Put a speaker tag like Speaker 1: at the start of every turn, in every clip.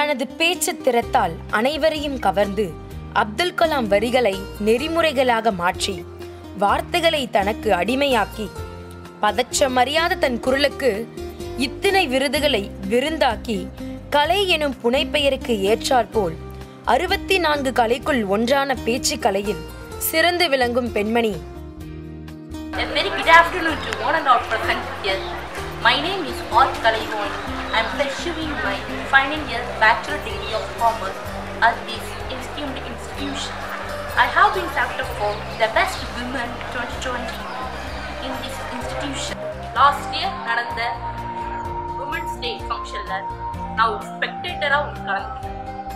Speaker 1: தனது பேச்சு திறத்தால் அனைவரையும் கவர்ந்து அப்துல் கலாம் வரிகளை நெறிமுறைகளாக மாற்றி வார்த்தைகளை தனக்கு அடிமையாக்கி பதற்றமறியாத தன் குரலுக்கு இத்தனை விருதுகளை விருந்தாக்கி கலை எனும் புனைப்பெயருக்கு ஏற்றாற்போல் அறுபத்தி நான்கு கலைக்குள் ஒன்றான பேச்சு கலையில் சிறந்து விளங்கும் பெண்மணி
Speaker 2: A very good afternoon to one and all present here. My name is Art Kalaivoin. I am pursuing my final year Bachelor degree of Commerce at this esteemed institution. I have been selected for the Best Women 2020 in this institution. Last year நடந்த Women's Day ஃபங்க்ஷன்ல நான் ஒரு ஸ்பெக்டேட்டரா ஒரு கலந்துக்கிட்டேன்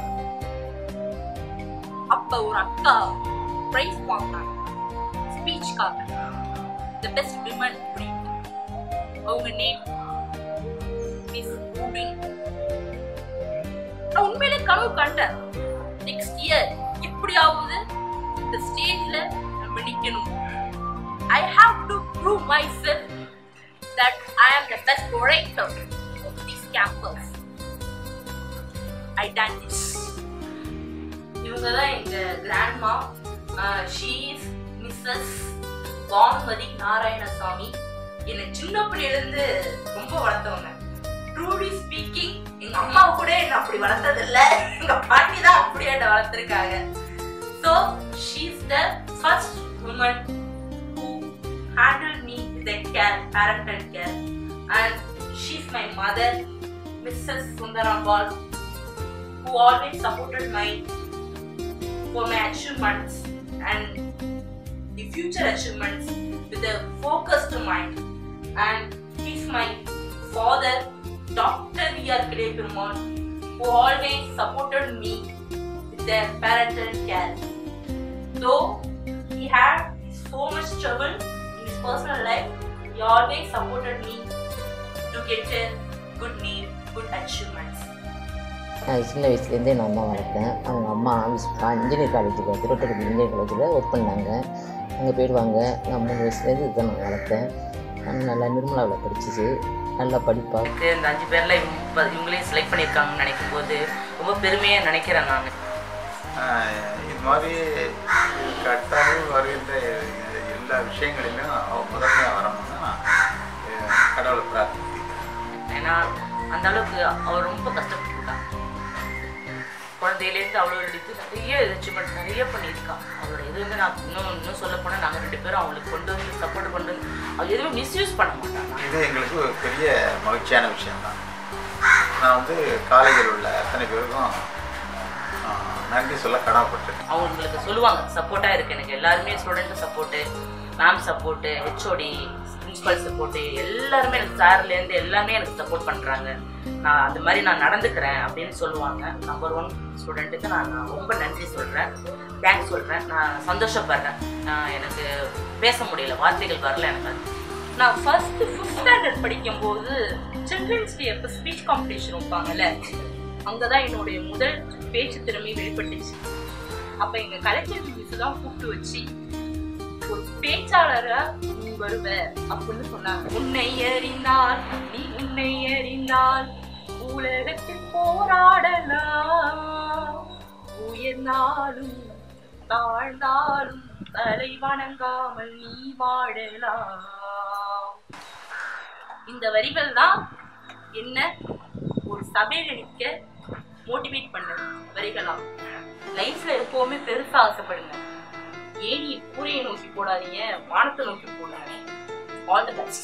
Speaker 2: அப்ப ஒரு அக்கா price வாங்கினாங்க ஸ்பீச்காக த பெஸ்ட் விமன் அப்படின்னு அவங்க நேம் மிஸ் ரூபின் நான் உண்மையிலே கனவு கண்டேன் நெக்ஸ்ட் இயர் எப்படியாவது இந்த ஸ்டேஜ்ல நம்ம நிக்கணும் I have to prove myself that I am the best orator of this campus I done this இவங்க தான் எங்க grandma she's Mrs Bhanumathi Narayanaswamy என்னை சின்ன பிள்ளையிலேருந்து ரொம்ப வளர்த்தவங்க ட்ரூலி ஸ்பீக்கிங் எங்க அம்மா கூட என்ன அப்படி வளர்த்தது இல்ல எங்க பாட்டி தான் அப்படி என்ன வளர்த்துருக்காங்க so she's the first woman who handle me with care parental care and she's my mother Mrs Sundarambal who always supported my for my achievements and the future achievements with a focused mind. And he's my father, Dr. V.R. Perumal, who always supported me with their parental care. Though he had so much trouble in his personal life, he always supported me to get a good name, good achievements.
Speaker 3: நான் சின்ன வயசுலேருந்தே என் அம்மா வளர்த்தேன் அவங்க அம்மா engineer காலேஜுக்கு திருவட்டக்குடி engineer காலேஜில் work பண்ணாங்க அங்கே போயிடுவாங்க நான் மூணு வயசுலேருந்து இதுதான் நான் வளர்த்தேன் நான் நல்லா நிர்மலாவில் படிச்சிச்சு நல்லா படிப்பா
Speaker 4: இந்த அஞ்சு பேரில் இவங்க இவங்களையும் செலக்ட் பண்ணியிருக்காங்கன்னு நினைக்கும் போது ரொம்ப பெருமையாக நினைக்கிறேன் நான்
Speaker 5: ஆஹ் இது மாதிரி கட்டாயம் வருகின்ற எல்லா விஷயங்களிலும் அவ முதன்மையாக வரணும்னு நான் அஹ் கடவுளை பிரார்த்திக்கிறேன்
Speaker 4: ஏன்னா அந்த அளவுக்கு அவர் ரொம்ப கஷ்டப்பட்டுருக்காங்க குழந்தையிலேருந்து அவ்வளோ எடுத்து நிறைய அச்சீவ்மெண்ட் நிறைய பண்ணியிருக்கான் அவரோட இது வந்து நான் இன்னும் இன்னும் சொல்ல போனால் நாங்கள் ரெண்டு பேரும் அவங்களுக்கு கொண்டு வந்து சப்போர்ட் கொண்டு வந்து அவர் எதுவுமே மிஸ்யூஸ் பண்ண மாட்டாங்க
Speaker 5: இது எங்களுக்கு ஒரு பெரிய மகிழ்ச்சியான விஷயம்தான் நான் வந்து காலேஜில் உள்ள அத்தனை பேருக்கும் ஆஹ் நன்றி சொல்ல கடமைப்பட்டிருக்கேன்
Speaker 4: அவங்களுக்கு சொல்லுவாங்க சப்போர்ட்டாக இருக்கு எனக்கு எல்லாருமே student support ma'am support HOD principal support எல்லாருமே எனக்கு சார்லேருந்து எல்லாமே எனக்கு சப்போர்ட் பண்ணுறாங்க நான் அந்த மாதிரி நான் நடந்துக்கிறேன் அப்படின்னு சொல்லுவாங்க நம்பர் ஒன் ஸ்டூடெண்ட்டுக்கு நான் நான் ரொம்ப நன்றி சொல்கிறேன் தேங்க்ஸ் சொல்கிறேன் நான் சந்தோஷப்படுறேன் நான் எனக்கு பேச முடியல வார்த்தைகள் வரல எனக்கு அது
Speaker 2: நான் ஃபர்ஸ்ட் ஃபிஃப்த் ஸ்டாண்டர்ட் படிக்கும்போது சில்ட்ரன்ஸ் டே அப்போ ஸ்பீச் காம்படிஷன் வைப்பாங்கல்ல அங்கே தான் என்னுடைய முதல் பேச்சு திறமை வெளிப்பட்டுச்சு அப்போ எங்கள் கலைச்சல் மிஸ் தான் கூப்பிட்டு வச்சு ஒரு பேச்சாளரா நீ வருவ அப்படின்னு சொன்னாங்க உன்னை அறிந்தால் நீ உன்னை அறிந்தால் உலகத்தில் போராடலாம் உயர்ந்தாலும் தாழ்ந்தாலும் தலை வணங்காமல் நீ வாழலாம் இந்த வரிகள் தான் என்ன ஒரு சபையில நிற்க மோட்டிவேட் பண்ண வரிகளாம் லைஃப்ல எப்பவுமே பெருசா ஆசைப்படுங்க ஏணி கூரையை நோக்கி போடாதீங்க வானத்தை நோக்கி போடாதீங்க ஆல் தி பெஸ்ட்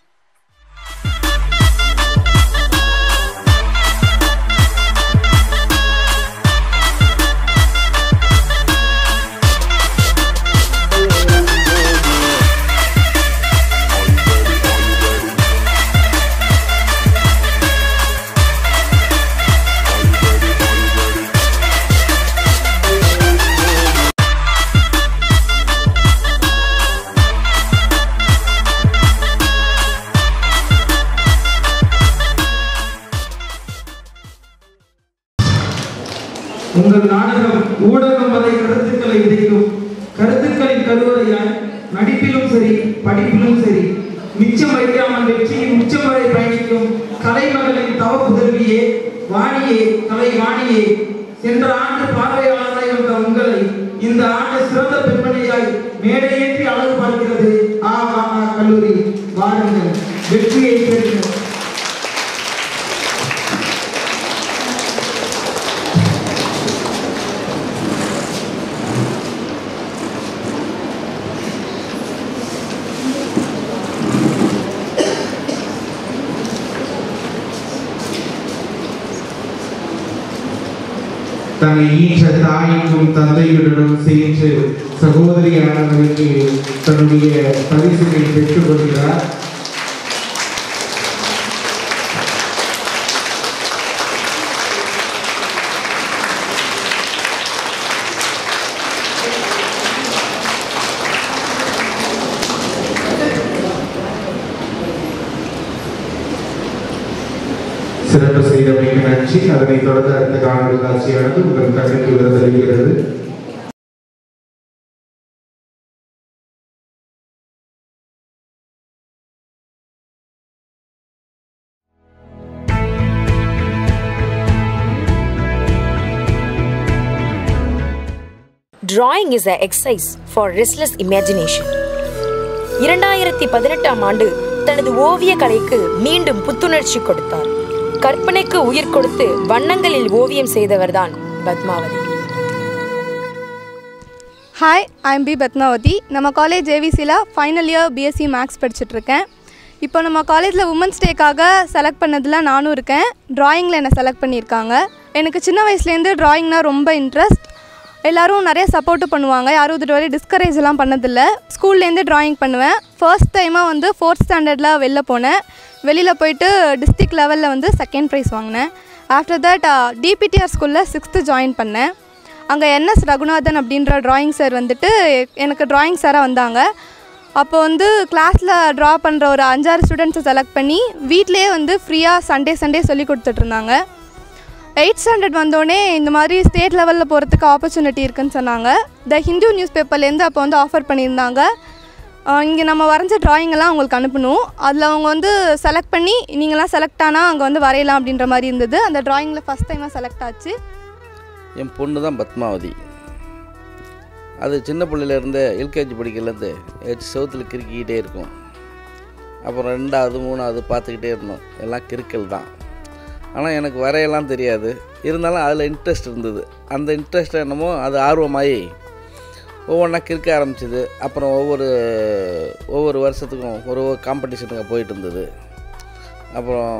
Speaker 6: உங்கள் நாடகம் ஊடகம் அதை கருத்துக்களை விதைக்கும் கருத்துக்களின் கருவறையாய் நடிப்பிலும் சரி படிப்பிலும் சரி மிச்சம் வைக்காமல் வெற்றியின் உச்சம் வரை பயணிக்கும் கலைமகளின் தவ புதல்வியே வாணியே கலை வாணியே சென்ற ஆண்டு பார்வையாளராய் வந்த உங்களை இந்த ஆண்டு சிறந்த பெண்மணியாய் மேடையேற்றி அழகு பார்க்கிறது ஆ மாமா கல்லூரி வாருங்கள் வெற்றியை பெறுங்கள்
Speaker 7: தன்னை ஈன்ற தாய்க்கும் தந்தையுடனும் சேர்ந்து சகோதரியானவருக்கு தன்னுடைய பரிசினை பெற்றுக் கொள்கிறார் சிறப்பு செய்தமைக்கு நன்றி அதனைத் தொடர்ந்து அடுத்த காணொலி காட்சியானது உங்கள் கண்ணுக்கு விருந்தளிக்கிறது
Speaker 1: Drawing is an exercise for restless imagination. இரண்டாயிரத்தி பதினெட்டாம் ஆண்டு தனது ஓவிய கலைக்கு மீண்டும் புத்துணர்ச்சி கொடுத்தார் கற்பனைக்கு உயிர் கொடுத்து வண்ணங்களில் ஓவியம் செய்தவர்தான் Padmavathi
Speaker 8: hi I'm P Padmavathi நம்ம காலேஜ் ஏவிசியில் ஃபைனல் இயர் பிஎஸ்சி மேக்ஸ் படிச்சுட்ருக்கேன் இப்போ நம்ம காலேஜில் உமன்ஸ் டேக்காக செலக்ட் பண்ணதில் நானும் இருக்கேன் ட்ராயிங்கில் என்னை செலக்ட் பண்ணியிருக்காங்க எனக்கு சின்ன வயசுலேருந்து ட்ராயிங்னா ரொம்ப இன்ட்ரெஸ்ட் எல்லாரும் நிறைய சப்போர்ட்டும் பண்ணுவாங்க யாரும் இது வரை டிஸ்கரேஜ் எல்லாம் பண்ணதில்லை ஸ்கூல்லேருந்து ட்ராயிங் பண்ணுவேன் ஃபர்ஸ்ட் டைமாக வந்து ஃபோர்த் ஸ்டாண்டர்டில் வெளில போனேன் வெளியில் போயிட்டு டிஸ்ட்ரிக்ட் லெவலில் வந்து செகண்ட் ப்ரைஸ் வாங்கினேன் ஆஃப்டர் தட் டிபிடிஆர் ஸ்கூலில் சிக்ஸ்த்து ஜாயின் பண்ணேன் அங்கே என்எஸ் ரகுநாதன் அப்படின்ற டிராயிங் சார் வந்துட்டு எனக்கு டிராயிங் சாராக வந்தாங்க அப்போ வந்து கிளாஸில் ட்ரா பண்ணுற ஒரு அஞ்சாறு ஸ்டூடெண்ட்ஸை செலக்ட் பண்ணி வீட்டிலேயே வந்து ஃப்ரீயாக சண்டே சண்டே சொல்லி கொடுத்துட்ருந்தாங்க எயிட் ஸ்டாண்டர்ட் வந்தோடனே இந்த மாதிரி ஸ்டேட் லெவலில் போகிறதுக்கு ஆப்பர்ச்சுனிட்டி இருக்குன்னு சொன்னாங்க த ஹிந்து நியூஸ் பேப்பர்லேருந்து அப்போ வந்து ஆஃபர் பண்ணியிருந்தாங்க இங்கே நம்ம வரைஞ்ச drawing எல்லாம் அவங்களுக்கு அனுப்பணும் அதில் அவங்க வந்து செலக்ட் பண்ணி நீங்களாம் செலக்ட் ஆனால் அங்கே வந்து வரையலாம் அப்படின்ற மாதிரி இருந்தது அந்த ட்ராயிங்கில் ஃபஸ்ட் டைமாக செலக்ட் ஆச்சு
Speaker 9: என் பொண்ணு தான் பத்மாவதி அது சின்ன பிள்ளையிலேருந்து எல்கேஜி படிக்கிறதுலேருந்து ஏச்சு செவுத்தில் கிறுக்கிக்கிட்டே இருக்கும் அப்புறம் ரெண்டாவது மூணாவது பார்த்துக்கிட்டே இருந்தோம் எல்லாம் கிறுக்கல் தான் ஆனால் எனக்கு வரையெல்லாம் தெரியாது இருந்தாலும் அதில் இன்ட்ரெஸ்ட் இருந்தது அந்த இன்ட்ரெஸ்ட் என்னமோ அது ஆர்வமாகி ஒவ்வொன்றா கிறுக்க ஆரம்பிச்சது அப்புறம் ஒவ்வொரு ஒவ்வொரு வருஷத்துக்கும் ஒரு ஒரு காம்படிஷனுக்கு போயிட்டு இருந்தது அப்புறம்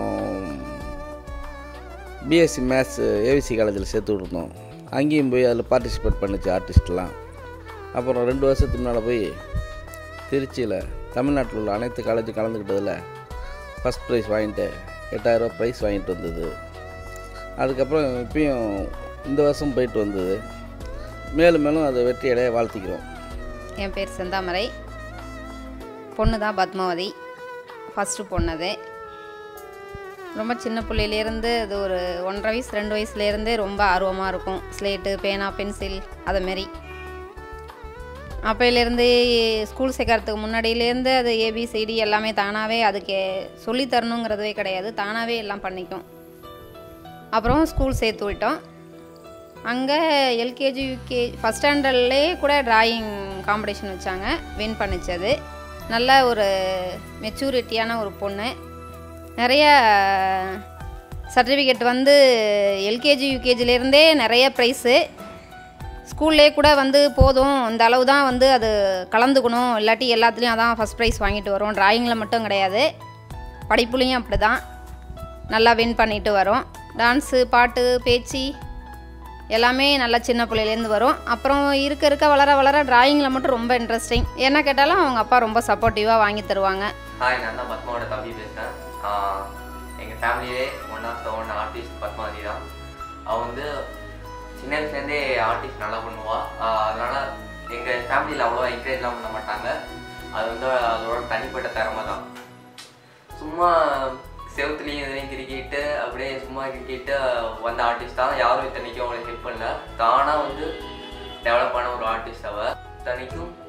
Speaker 9: பிஎஸ்சி மேத்ஸ் ஏவிசி காலேஜில் சேர்த்து விட்ருந்தோம் அங்கேயும் போய் அதில் பார்ட்டிசிபேட் பண்ணுச்சு ஆர்டிஸ்ட்லாம் அப்புறம் ரெண்டு வருஷத்துக்கு முன்னால் போய் திருச்சியில் தமிழ்நாட்டில் உள்ள அனைத்து காலேஜும் கலந்துக்கிட்டதில் ஃபஸ்ட் ப்ரைஸ் வாங்கிட்டு எட்டாயிரரூபா ப்ரைஸ் வாங்கிட்டு வந்தது அதுக்கப்புறம் இப்பயும் இந்த வருஷம் போயிட்டு வந்தது மேலும் மேலும் அதை வெற்றியடைய வாழ்த்திக்கிறோம்
Speaker 10: என் பேர் செந்தாமரை பொண்ணு தான் பத்மாவதி ஃபஸ்ட்டு பொண்ணது ரொம்ப சின்ன பிள்ளையிலேருந்து அது ஒரு ஒன்றரை வயசு ரெண்டு வயசுலேருந்தே ரொம்ப ஆர்வமாக இருக்கும் ஸ்லேட்டு பேனா பென்சில் அதை மாரி அப்போயிலேருந்து ஸ்கூல் சேர்க்கறதுக்கு முன்னாடியிலேருந்து அது ஏபிசிடி எல்லாமே தானாகவே அதுக்கு சொல்லி தரணுங்கிறதுவே கிடையாது தானாகவே எல்லாம் பண்ணிக்கும் அப்புறம் ஸ்கூல் சேர்த்து விட்டோம் அங்கே எல்கேஜி யூகே ஃபஸ்ட் ஸ்டாண்டர்ட்லேயே கூட டிராயிங் காம்படிஷன் வச்சாங்க வின் பண்ணிச்சு அது நல்ல ஒரு மெச்சூரிட்டியான ஒரு பொண்ணு நிறைய சர்டிஃபிகேட் வந்து எல்கேஜி யூகேஜிலேருந்தே நிறைய ப்ரைஸு ஸ்கூல்லே கூட வந்து போதும் இந்த அளவு தான் வந்து அது கலந்துக்கணும் இல்லாட்டி எல்லாத்துலேயும் அதான் ஃபஸ்ட் ப்ரைஸ் வாங்கிட்டு வரும் டிராயிங்கில் மட்டும் கிடையாது படிப்புலேயும் அப்படி தான் நல்லா வின் பண்ணிட்டு வரோம் டான்ஸு பாட்டு பேச்சு எல்லாமே நல்லா சின்ன பிள்ளையிலேருந்து வரும் அப்புறம் இருக்க இருக்க வளர வளர டிராயிங்கில் மட்டும் ரொம்ப இன்ட்ரெஸ்டிங் என்ன கேட்டாலும் அவங்க அப்பா ரொம்ப சப்போர்ட்டிவாக வாங்கி தருவாங்க
Speaker 11: ஹாய் நான் தான் பத்மாவோட தம்பி பேசுகிறேன் எங்கள் ஃபேமிலியிலே one of the one artist Padmavathi தான் அவள் வந்து சின்ன வயசுலேருந்தே ஆர்டிஸ்ட் நல்லா பண்ணுவாள் அதனால் எங்கள் ஃபேமிலியில் அவ்வளோவா என்கரேஜ்லாம் பண்ண மாட்டாங்க அது வந்து அதோட தனிப்பட்ட திறமை தான் சும்மா செவத்துலேயும் இதுலேயும் கிரிக்கிட்டு அப்படியே சும்மா கிரிக்கிட்டு வந்த ஆர்டிஸ்ட் தான் யாரும் இத்தனைக்கும் அவளுக்கு ஹெல்ப் பண்ணல தானாக வந்து டெவலப் ஆன ஒரு ஆர்டிஸ்ட் அவள் இத்தனைக்கும்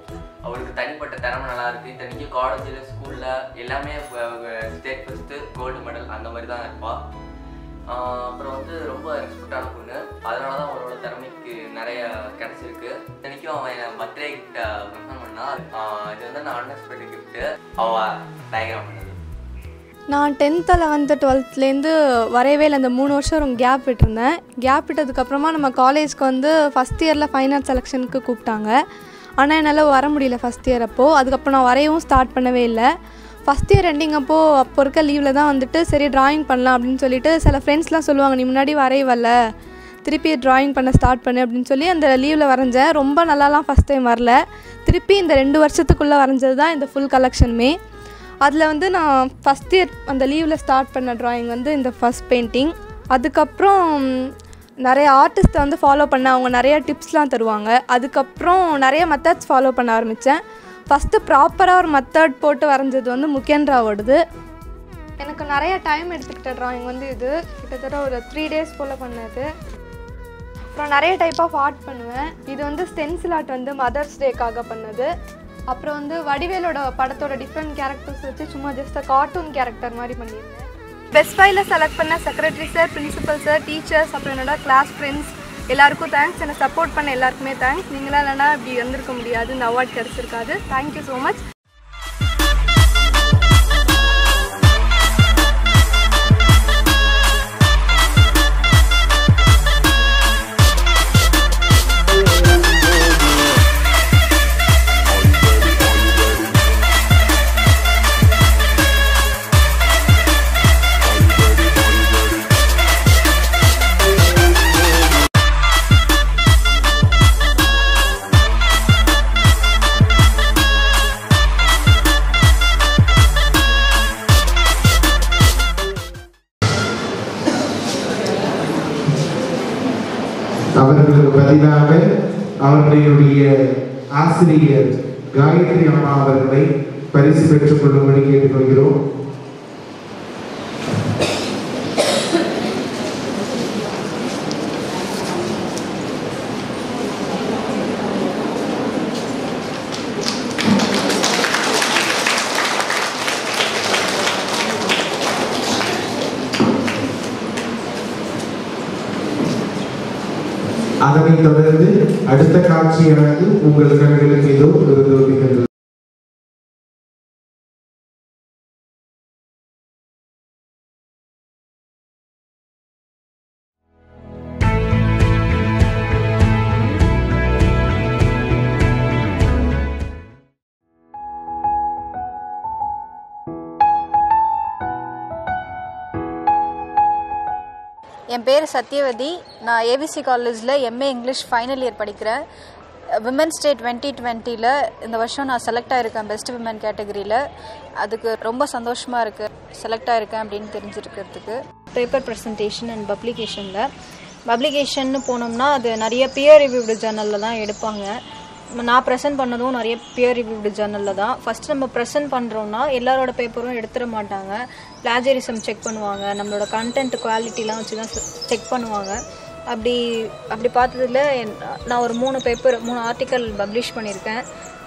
Speaker 11: அவளுக்கு தனிப்பட்ட திறமை நல்லா இருக்குது இத்தனைக்கும் காலேஜில் ஸ்கூலில் எல்லாமே ஸ்டேட் ஃபஸ்ட்டு கோல்டு மெடல் அந்த மாதிரி தான் இருப்பாள் அப்புறம் வந்து ரொம்ப ரெஸ்பெக்டான பொண்ணு அதனால தான் அவளோட திறமைக்கு நிறைய கிடச்சிருக்கு இத்தனைக்கும் அவன் என் பர்த்டே கிஃப்ட்டை ப்ரெசென்ட் பண்ணா ஆஹ் இது வந்து நான் அன்எக்ஸ்பெக்டட் கிஃப்ட்டு அவள் டயக்ராம் பண்ணது
Speaker 8: நான் டென்த்து லெவன்த்து டுவெல்த்லேருந்து வரையவே இல்லை அந்த மூணு வருஷம் கேப் விட்டுருந்தேன் கேப் விட்டதுக்கப்புறமா நம்ம காலேஜ்க்கு வந்து ஃபஸ்ட் இயரில் ஃபைனல் செலெக்ஷனுக்கு கூப்பிட்டாங்க ஆனால் என்னால் வர முடியல ஃபஸ்ட் இயர் அப்போது அதுக்கப்புறம் நான் வரையவும் ஸ்டார்ட் பண்ணவே இல்லை ஃபஸ்ட் இயர் எண்டிங் அப்போது அப்போ இருக்க லீவில் தான் வந்துட்டு சரி டிராயிங் பண்ணலாம் அப்படின்னு சொல்லிட்டு சில ஃப்ரெண்ட்ஸ்லாம் சொல்லுவாங்க நீ முன்னாடி வரையவல்ல திருப்பி டிராயிங் பண்ண ஸ்டார்ட் பண்ணு அப்படின்னு சொல்லி அந்த லீவில் வரைஞ்சேன் ரொம்ப நல்லாலாம் ஃபஸ்ட் டைம் வரல திருப்பி இந்த ரெண்டு வருஷத்துக்குள்ளே வரைஞ்சது தான் இந்த ஃபுல் கலெக்ஷனுமே அதில் வந்து நான் ஃபஸ்ட் இயர் அந்த லீவில் ஸ்டார்ட் பண்ண ட்ராயிங் வந்து இந்த ஃபஸ்ட் பெயிண்டிங் அதுக்கப்புறம் நிறைய ஆர்டிஸ்ட்டை வந்து ஃபாலோ பண்ண அவங்க நிறைய டிப்ஸ்லாம் தருவாங்க அதுக்கப்புறம் நிறைய மெத்தட்ஸ் ஃபாலோ பண்ண ஆரம்பித்தேன் ஃபஸ்ட்டு ப்ராப்பராக ஒரு மெத்தட் போட்டு வரைஞ்சது வந்து முகேந்திராவோடது எனக்கு நிறைய டைம் எடுத்துக்கிட்ட ட்ராயிங் வந்து இது கிட்டத்தட்ட ஒரு த்ரீ டேஸ் போல் பண்ணது அப்புறம் நிறைய டைப் ஆஃப் ஆர்ட் பண்ணுவேன் இது வந்து ஸ்டென்சில் ஆர்ட் வந்து மதர்ஸ் டேக்காக பண்ணது அப்புறம் வந்து வடிவேலோட படத்தோட டிஃப்ரெண்ட் கேரக்டர்ஸ் வச்சு சும்மா ஜஸ்ட் கார்ட்டூன் கேரக்டர் மாதிரி பண்ணியிருந்தேன் பெஸ்ட் ஃபைலில் செலக்ட் பண்ண secretary sir principal sir teachers அப்புறம் என்னோட கிளாஸ் ஃப்ரெண்ட்ஸ் எல்லாருக்கும் தேங்க்ஸ் என்னை சப்போர்ட் பண்ண எல்லாருக்குமே தேங்க்ஸ் நீங்களாம் இல்லைனா இப்படி வந்திருக்க முடியாது இந்த அவார்ட் கிடச்சிருக்காது தேங்க்யூ ஸோ மச்
Speaker 7: அவர்களுக்கு பதிலாக அவர்களுடைய ஆசிரியர் காயத்ரி அம்மா அவர்களை பரிசு பெற்றுக் கொள்ளும்படி கேட்டுக்கொள்கிறோம் அதனைத் தொடர்ந்து அடுத்த காட்சியானது உங்கள் கண்களுக்கு இதோ விருந்தோடுகின்றது
Speaker 12: என் பேர் சத்யவதி நான் ஏவிசி காலேஜில் எம்ஏ இங்கிலீஷ் ஃபைனல் இயர் படிக்கிறேன் விமன்ஸ் டே டுவெண்ட்டி டுவெண்ட்டியில் இந்த வருஷம் நான் செலக்ட் ஆகிருக்கேன் பெஸ்ட் விமன் கேட்டகரியில் அதுக்கு ரொம்ப சந்தோஷமாக இருக்குது செலக்ட் ஆகிருக்கேன் அப்படின்னு தெரிஞ்சிருக்கிறதுக்கு பேப்பர் ப்ரெசன்டேஷன் அண்ட் பப்ளிகேஷனில் பப்ளிகேஷன்னு போனோம்னா அது நிறைய பியர் ரிவ்யூடு ஜேர்னலில் தான் எடுப்பாங்க நான் ப்ரெசென்ட் பண்ணதும் நிறைய பியர் ரிவ்யூடு ஜேர்னலில் தான் ஃபஸ்ட்டு நம்ம ப்ரெசென்ட் பண்ணுறோன்னா எல்லாரோட பேப்பரும் எடுத்துட மாட்டாங்க பிளாஜரிசம் செக் பண்ணுவாங்க நம்மளோட கண்டென்ட் குவாலிட்டிலாம் வச்சு தான் செக் பண்ணுவாங்க அப்படி அப்படி பார்த்ததுல என்- நான் ஒரு மூணு பேப்பர் மூணு ஆர்டிக்கல் பப்ளிஷ் பண்ணியிருக்கேன்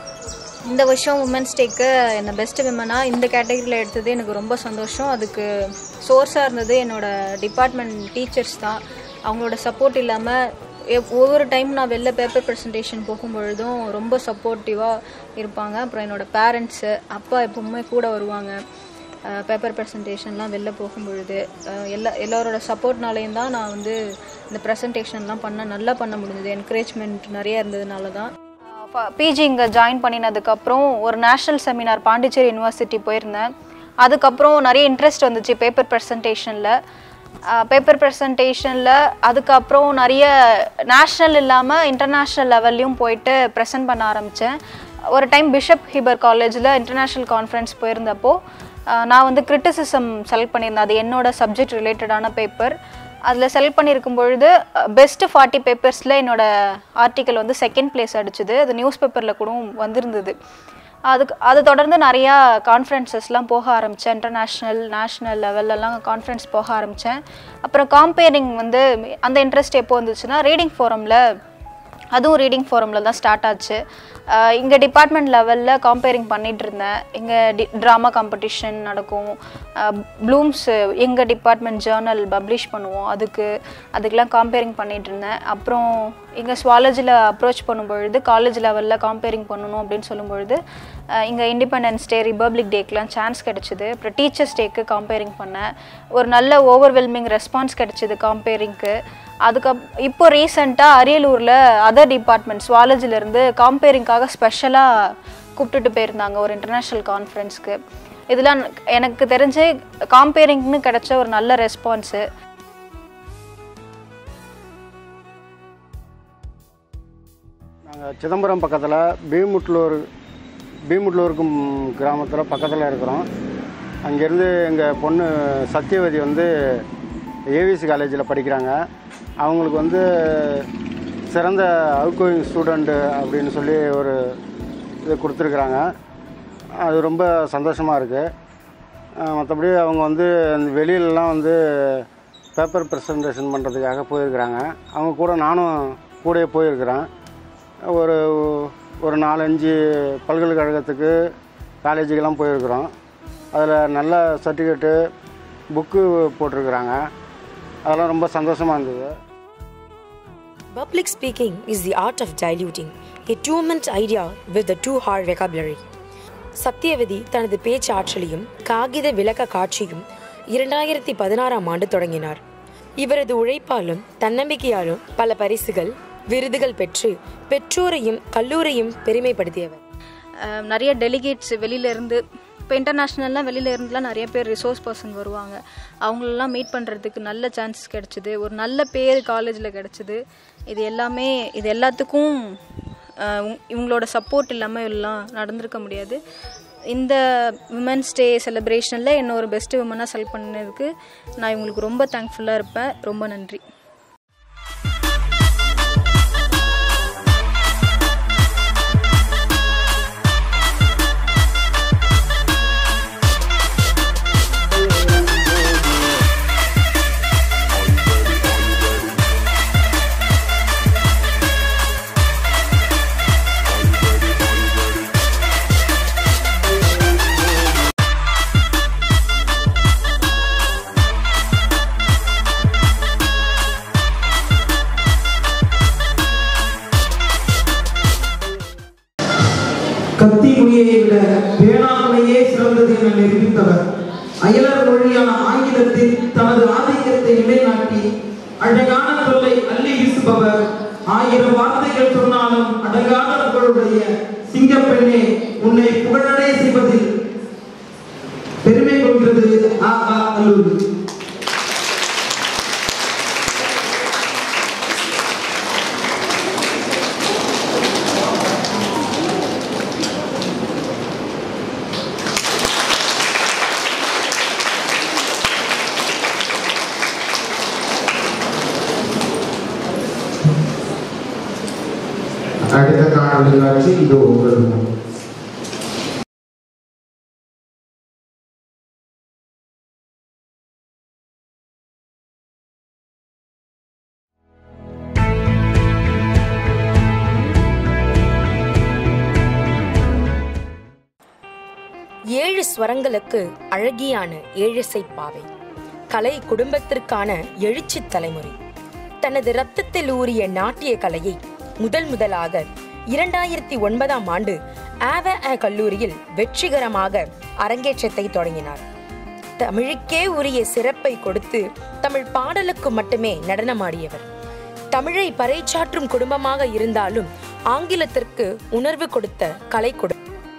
Speaker 12: இந்த வருஷம் உமன்ஸ் டேக்கு என்னை பெஸ்ட் விமனாக இந்த கேட்டகரியில் எடுத்தது எனக்கு ரொம்ப சந்தோஷம் அதுக்கு சோர்ஸாக இருந்தது என்னோட டிபார்ட்மெண்ட் டீச்சர்ஸ் தான் அவங்களோட சப்போர்ட் இல்லாமல் ஒவ்வொரு டைம் நான் வெளில பேப்பர் ப்ரெசன்டேஷன் போகும்பொழுதும் ரொம்ப சப்போர்ட்டிவாக இருப்பாங்க அப்புறம் என்னோட பேரண்ட்ஸு அப்பா எப்பவுமே கூட வருவாங்க பேப்பர் ப்ரெசன்டேஷன்லாம் வெளில போகும்பொழுது அஹ் எல்லா எல்லாரோட சப்போர்ட்னாலேயும் தான் நான் வந்து இந்த ப்ரெசன்டேஷன்லாம் பண்ண நல்லா பண்ண முடிஞ்சது என்கரேஜ்மெண்ட் நிறைய இருந்ததுனால தான் பிஜி இங்கே ஜாயின் பண்ணினதுக்கப்புறம் ஒரு நேஷ்னல் செமினார் பாண்டிச்சேரி யூனிவர்சிட்டி போயிருந்தேன் அதுக்கப்புறம் நிறைய இன்ட்ரெஸ்ட் வந்துச்சு பேப்பர் ப்ரெசன்டேஷனில் பேப்பர் ப்ரெசன்டேஷனில் அதுக்கப்புறம் நிறைய நேஷ்னல் இல்லாமல் இன்டர்நேஷ்னல் லெவல்லையும் போயிட்டு ப்ரெசென்ட் பண்ண ஆரம்பித்தேன் ஒரு டைம் பிஷப் ஹிபர் காலேஜில் இன்டர்நேஷ்னல் கான்ஃபரன்ஸ் போயிருந்தப்போ அஹ், நான் வந்து கிரிட்டிசிசம் செலக்ட் பண்ணியிருந்தேன் அது என்னோட சப்ஜெக்ட் ரிலேட்டடான பேப்பர் அதில் செலக்ட் பண்ணியிருக்கும் பொழுது பெஸ்ட்டு ஃபார்ட்டி பேப்பர்ஸில் என்னோட ஆர்டிக்கல் வந்து செகண்ட் பிளேஸ் அடிச்சுது அது நியூஸ் பேப்பரில் கூட வந்திருந்தது அதுக்கு அது தொடர்ந்து நிறையா கான்ஃபரன்சஸ்லாம் போக ஆரம்பித்தேன் இன்டர்நேஷ்னல் நேஷ்னல் லெவல்லலாம் கான்ஃபரன்ஸ் போக ஆரம்பித்தேன் அப்புறம் காம்பேரிங் வந்து அந்த இன்ட்ரெஸ்ட் எப்போ வந்துச்சுன்னா ரீடிங் ஃபோரமில் அதுவும் ரீடிங் ஃபோரமில் தான் ஸ்டார்ட் ஆச்சு இங்கே டிபார்ட்மெண்ட் லெவலில் காம்பேரிங் பண்ணிட்டு இருந்தேன் இங்கே டி ட்ராமா காம்படிஷன் நடக்கும் ப்ளூம்ஸ் எங்கள் டிபார்ட்மெண்ட் ஜேர்னல் பப்ளிஷ் பண்ணுவோம் அதுக்கு அதுக்கெலாம் காம்பேரிங் பண்ணிட்டு இருந்தேன் அப்புறம் இங்கே ஸ்வாலஜியில் அப்ரோச் பண்ணும்பொழுது காலேஜ் லெவலில் காம்பேரிங் பண்ணணும் அப்படின்னு சொல்லும்பொழுது இங்கே இண்டிபெண்டன்ஸ் டே ரிபப்ளிக் டேக்கெலாம் சான்ஸ் கிடச்சிது அப்புறம் டீச்சர்ஸ் டேக்கு காம்பேரிங் பண்ணேன் ஒரு நல்ல ஓவர்வெல்மிங் ரெஸ்பான்ஸ் கிடச்சிது காம்பேரிங்க்கு அதுக்கப் இப்போ ரீசெண்டாக அரியலூரில் அதர் டிபார்ட்மெண்ட் ஸ்வாலஜிலேருந்து காம்பேரிங்காக ஸ்பெஷலாக கூப்பிட்டுட்டு போயிருந்தாங்க ஒரு இன்டர்நேஷ்னல் கான்ஃபரன்ஸ்க்கு இதெல்லாம் எனக்கு தெரிஞ்சு காம்பேரிங்னு கிடைச்ச ஒரு நல்ல ரெஸ்பான்ஸு
Speaker 13: நாங்கள் சிதம்பரம் பக்கத்தில் பீமுட்லூர் பீமுட்லூருக்கு கிராமத்தில் பக்கத்தில் இருக்கிறோம் அங்கேருந்து எங்கள் பொண்ணு சத்யவதி வந்து ஏவிசி காலேஜில் படிக்கிறாங்க அவங்களுக்கு வந்து சிறந்த அவுட்கோயிங் ஸ்டூடெண்ட்டு அப்படின்னு சொல்லி ஒரு இது கொடுத்துருக்குறாங்க அது ரொம்ப சந்தோஷமாக இருக்குது மற்றபடி அவங்க வந்து அந்த வெளியிலலாம் வந்து பேப்பர் ப்ரெசன்டேஷன் பண்ணுறதுக்காக போயிருக்கிறாங்க அவங்க கூட நானும் கூடயே போயிருக்கிறேன் ஒரு ஒரு நாலஞ்சு பல்கலைக்கழகத்துக்கு காலேஜுக்கெல்லாம் போயிருக்கிறோம் அதில் நல்ல சர்டிஃபிகேட்டு புக்கு போட்டிருக்கிறாங்க அதெல்லாம் ரொம்ப சந்தோஷமாக இருந்தது
Speaker 1: Public speaking is the art of diluting a two-minute idea with a two-hour vocabulary. Satyavati தனது பேச்சு ஆற்றலையும் காகித விளக்க காட்சியும் இரண்டாயிரத்தி பதினாறாம் ஆண்டு தொடங்கினார் இவரது உழைப்பாலும் தன்னம்பிக்கையாலும் பல பரிசுகள் விருதுகள் பெற்று பெற்றோரையும் கல்லூரையும் பெருமைப்படுத்தியவர்
Speaker 12: அஹ் நிறைய டெலிகேட்ஸ் வெளியிலேருந்து இப்போ இன்டர்நேஷ்னல்லாம் வெளியில இருந்துலாம் நிறைய பேர் ரிசோர்ஸ் பர்சன் வருவாங்க அவங்களெல்லாம் மீட் பண்ணுறதுக்கு நல்ல சான்சஸ் கிடச்சிது ஒரு நல்ல பேர் காலேஜில் கிடச்சிது இது எல்லாமே இது எல்லாத்துக்கும் அஹ் உங்- இவங்களோட சப்போர்ட் இல்லாமல் எல்லாம் நடந்திருக்க முடியாது இந்த விமன்ஸ் டே செலிப்ரேஷனில் என்ன ஒரு பெஸ்ட் விமனாக செலக்ட் பண்ணதுக்கு நான் இவங்களுக்கு ரொம்ப தேங்க்ஃபுல்லாக இருப்பேன் ரொம்ப நன்றி
Speaker 6: கத்தி மொழியை விட பேனாமொழியே சிறந்தது என நிரூபித்தவர் அயலர் மொழியான ஆங்கிலத்தில் தனது ஆதிக்கத்தை நிலைநாட்டி அழகான சொல்லை அள்ளி வீசுபவர் ஆயிரம் வார்த்தைகள் சொன்னாலும் அடங்காத புகழுடைய சிங்கப்பெண்ணே உன்னை புகழடைய செய்வதில் பெருமை கொள்கிறது ஆ ஆ அல்லூர்
Speaker 7: அடுத்த காணொலி காட்சி இது உங்கள் முன்.
Speaker 1: ஏழு ஸ்வரங்களுக்கு அழகியான ஏழிசை பாவை கலை குடும்பத்திற்கான எழுச்சி தலைமுறை தனது இரத்தத்தில் ஊறிய நாட்டிய கலையை முதல் முதலாக இரண்டாயிரத்தி ஒன்பதாம் ஆண்டு ஆவ அ கல்லூரியில் வெற்றிகரமாக அரங்கேற்றத்தை தொடங்கினார் தமிழுக்கே உரிய சிறப்பை கொடுத்து தமிழ் பாடலுக்கு மட்டுமே நடனமாடியவர் தமிழை பறைச்சாற்றும் குடும்பமாக இருந்தாலும் ஆங்கிலத்திற்கு உணர்வு கொடுத்த கலை குடும்பம்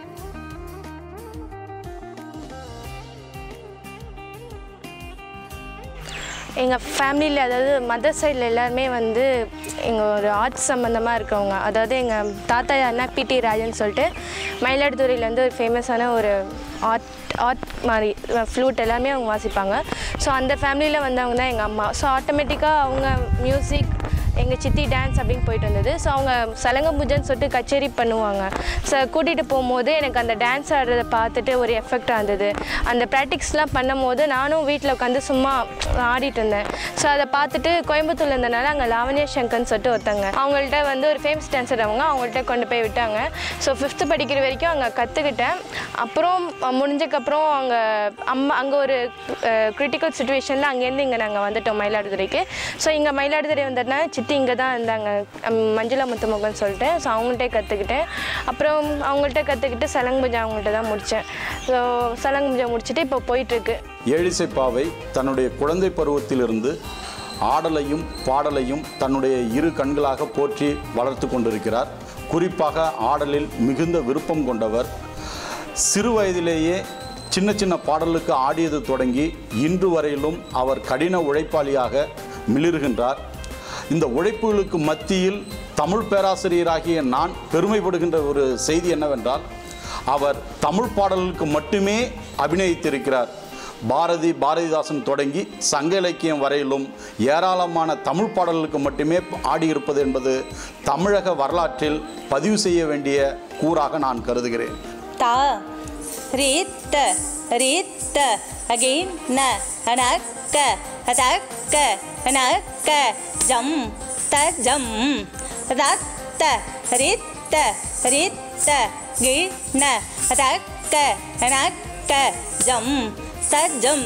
Speaker 14: எங்கள் ஃபேமிலியில் அதாவது மதர் சைடில் எல்லாருமே வந்து எங்கள் ஒரு ஆர்ட்ஸ் சம்மந்தமாக இருக்கவங்க அதாவது எங்கள் தாத்தா யாருன்னா பிடி ராஜன் சொல்லிட்டு மயிலாடுதுறையில் வந்து ஒரு ஃபேமஸான ஒரு ஆர்ட் ஆர்ட் மாதிரி ஃப்ளூட் எல்லாமே அவங்க வாசிப்பாங்க ஸோ அந்த ஃபேமிலியில் வந்தவங்க தான் எங்கள் அம்மா ஸோ ஆட்டோமேட்டிக்காக அவங்க மியூசிக் எங்கள் சித்தி டான்ஸ் அப்படின்னு போயிட்டு இருந்தது ஸோ அவங்க சலங்க பூஜைன்னு சொல்லிட்டு கச்சேரி பண்ணுவாங்க ஸோ கூட்டிகிட்டு போகும்போது எனக்கு அந்த டான்ஸ் ஆடுறதை பார்த்துட்டு ஒரு எஃபெக்டாக இருந்தது அந்த ப்ராக்டிக்ஸ்லாம் பண்ணும்போது நானும் வீட்டில் உட்காந்து சும்மா ஆடிட்டு இருந்தேன் ஸோ அதை பார்த்துட்டு கோயம்புத்தூர்ல இருந்தனால அங்கே லாவண்யா சங்கர்னு சொல்லிட்டு ஒருத்தங்க அவங்கள்ட்ட வந்து ஒரு ஃபேமஸ் டான்ஸர் அவங்க அவங்கள்ட்ட கொண்டு போய் விட்டாங்க ஸோ ஃபிஃப்த்து படிக்கிற வரைக்கும் அங்கே கற்றுக்கிட்டேன் அப்புறம் அஹ், முடிஞ்சக்கப்புறம் அங்கே அம்மா அங்கே ஒரு கிரிட்டிக்கல் சுச்சுவேஷனில் அங்கேருந்து இங்கே நாங்கள் வந்துட்டோம் மயிலாடுதுறைக்கு ஸோ இங்கே மயிலாடுதுறை வந்ததுனா சித்தி இங்கே தான் இருந்தாங்க அம், மஞ்சுளா முத்துமுகன் சொல்லிட்டு ஸோ அவங்கள்ட்ட கற்றுக்கிட்டேன் அப்புறம் அவங்கள்ட்ட கற்றுக்கிட்டு சலங்கு பூஜை அவங்கள்ட்ட தான் முடித்தேன் ஸோ சலங்கு பூஜை முடிச்சுட்டு இப்போ போயிட்டுருக்கு
Speaker 15: ஏழிசைப்பாவை தன்னுடைய குழந்தை பருவத்திலிருந்து ஆடலையும் பாடலையும் தன்னுடைய இரு கண்களாக போற்றி வளர்த்து கொண்டிருக்கிறார் குறிப்பாக ஆடலில் மிகுந்த விருப்பம் கொண்டவர் சிறு வயதிலேயே சின்ன சின்ன பாடலுக்கு ஆடியது தொடங்கி இன்று வரையிலும் அவர் கடின உழைப்பாளியாக மிளிர்கின்றார் இந்த உழைப்புகளுக்கு மத்தியில் தமிழ் பேராசிரியராகிய நான் பெருமைப்படுகின்ற ஒரு செய்தி என்னவென்றால் அவர் தமிழ் பாடலுக்கு மட்டுமே அபிநயித்திருக்கிறார் பாரதி பாரதிதாசன் தொடங்கி சங்க இலக்கியம் வரையிலும் ஏராளமான தமிழ் பாடல்களுக்கு மட்டுமே ஆடியிருப்பது என்பது தமிழக வரலாற்றில் பதிவு செய்ய வேண்டிய கூறாக நான் கருதுகிறேன்
Speaker 16: ta rit rit again na anaka ataka anaka jam ta jam rat rit rit again na ataka anaka jam ta jam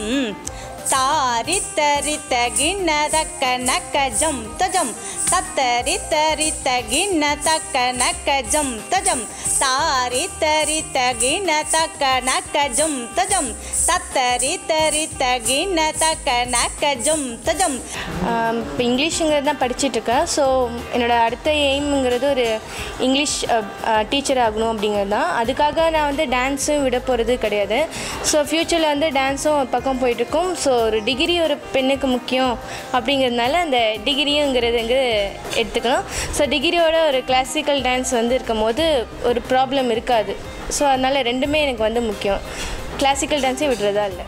Speaker 16: ತಾರಿತ ರಿತ ಗಿನ್ನ ತಕ್ಕ ನಕ್ಕ ಜಂ ತಜಂ ತತ್ತ ರಿತ ರಿತ ಗಿನ್ನ ತಕ್ಕ ನಕ್ಕ ಜಂ ತಜಂ ತಾರಿತ ರಿತ ಗಿನ್ನ ತಕ್ಕ ನಕ್ಕ ಜಂ ತಜಂ ತತ್ತ ரித்த ரித்த கிண்ண தக்க நக்க ஜம் தஜம்
Speaker 14: இப்போ இங்கிலீஷுங்கிறது தான் படிச்சுட்டு இருக்கேன் ஸோ என்னோடய அடுத்த எய்முங்கிறது ஒரு இங்கிலீஷ் டீச்சர் ஆகணும் அப்படிங்கிறது தான் அதுக்காக நான் வந்து டான்ஸும் விட போகிறது கிடையாது ஸோ ஃப்யூச்சரில் வந்து டான்ஸும் ஒரு பக்கம் போயிட்டுருக்கும் ஸோ ஒரு டிகிரி ஒரு பெண்ணுக்கு முக்கியம் அப்படிங்கிறதுனால அந்த டிகிரியுங்கிறது வந்து எடுத்துக்கலாம் ஸோ டிகிரியோட ஒரு கிளாசிக்கல் டான்ஸ் வந்து இருக்கும் போது ஒரு ப்ராப்ளம் இருக்காது ஸோ அதனால் ரெண்டுமே எனக்கு வந்து முக்கியம் கிளாசிக்கல் டான்ஸே விடுறதா இல்லை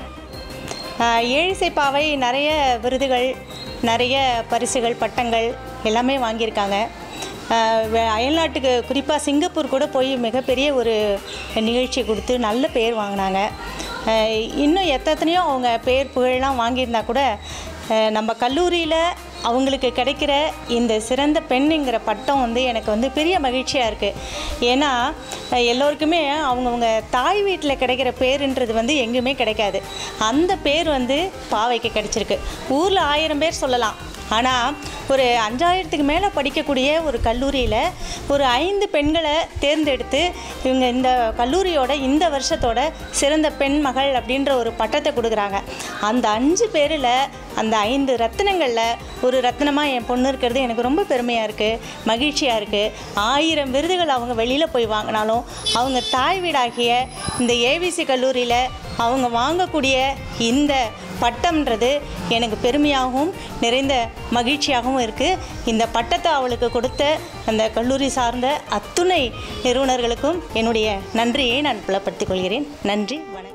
Speaker 16: ஏழிசைப்பாவை நிறைய விருதுகள் நிறைய பரிசுகள் பட்டங்கள் எல்லாமே வாங்கியிருக்காங்க ஆஹ் வெ- அயல்நாட்டுக்கு குறிப்பாக சிங்கப்பூர் கூட போய் மிகப்பெரிய ஒரு நிகழ்ச்சி கொடுத்து நல்ல பேர் வாங்கினாங்க ஆஹ் இன்னும் எத்தனையோ அவங்க பேர் புகழெலாம் வாங்கியிருந்தா கூட ஆஹ் நம்ம கல்லூரியில் அவங்களுக்கு கிடைக்கிற இந்த சிறந்த பெண்ணுங்கிற பட்டம் வந்து எனக்கு வந்து பெரிய மகிழ்ச்சியாக இருக்குது ஏன்னா அஹ் எல்லோருக்குமே அவங்கவுங்க தாய் வீட்டில் கிடைக்கிற பேருன்றது வந்து எங்கேயுமே கிடைக்காது அந்த பேர் வந்து பாவைக்கு கிடைச்சிருக்கு ஊரில் ஆயிரம் பேர் சொல்லலாம் ஆனால் ஒரு அஞ்சாயிரத்துக்கு மேலே படிக்கக்கூடிய ஒரு கல்லூரியில் ஒரு ஐந்து பெண்களை தேர்ந்தெடுத்து இவங்க இந்த கல்லூரியோட இந்த வருஷத்தோட சிறந்த பெண் மகள் அப்படின்ற ஒரு பட்டத்தை கொடுக்குறாங்க அந்த அஞ்சு பேரில் அந்த ஐந்து ரத்தினங்களில் ஒரு ரத்தினமாக என் பொண்ணு இருக்கிறது எனக்கு ரொம்ப பெருமையாக இருக்குது மகிழ்ச்சியாக இருக்குது ஆயிரம் விருதுகள் அவங்க வெளியில் போய் வாங்கினாலும் அவங்க தாய் வீடாகிய இந்த ஏவிசி கல்லூரியில் அவங்க வாங்கக்கூடிய இந்த பட்டம்ன்றது எனக்கு பெருமையாகவும் நிறைந்த மகிழ்ச்சியாகவும் இருக்குது இந்த பட்டத்தை அவளுக்கு கொடுத்த அந்த கல்லூரி சார்ந்த அத்துணை நிறுவனர்களுக்கும் என்னுடைய நன்றியை நான் புலப்படுத்திக் கொள்கிறேன் நன்றி வணக்கம்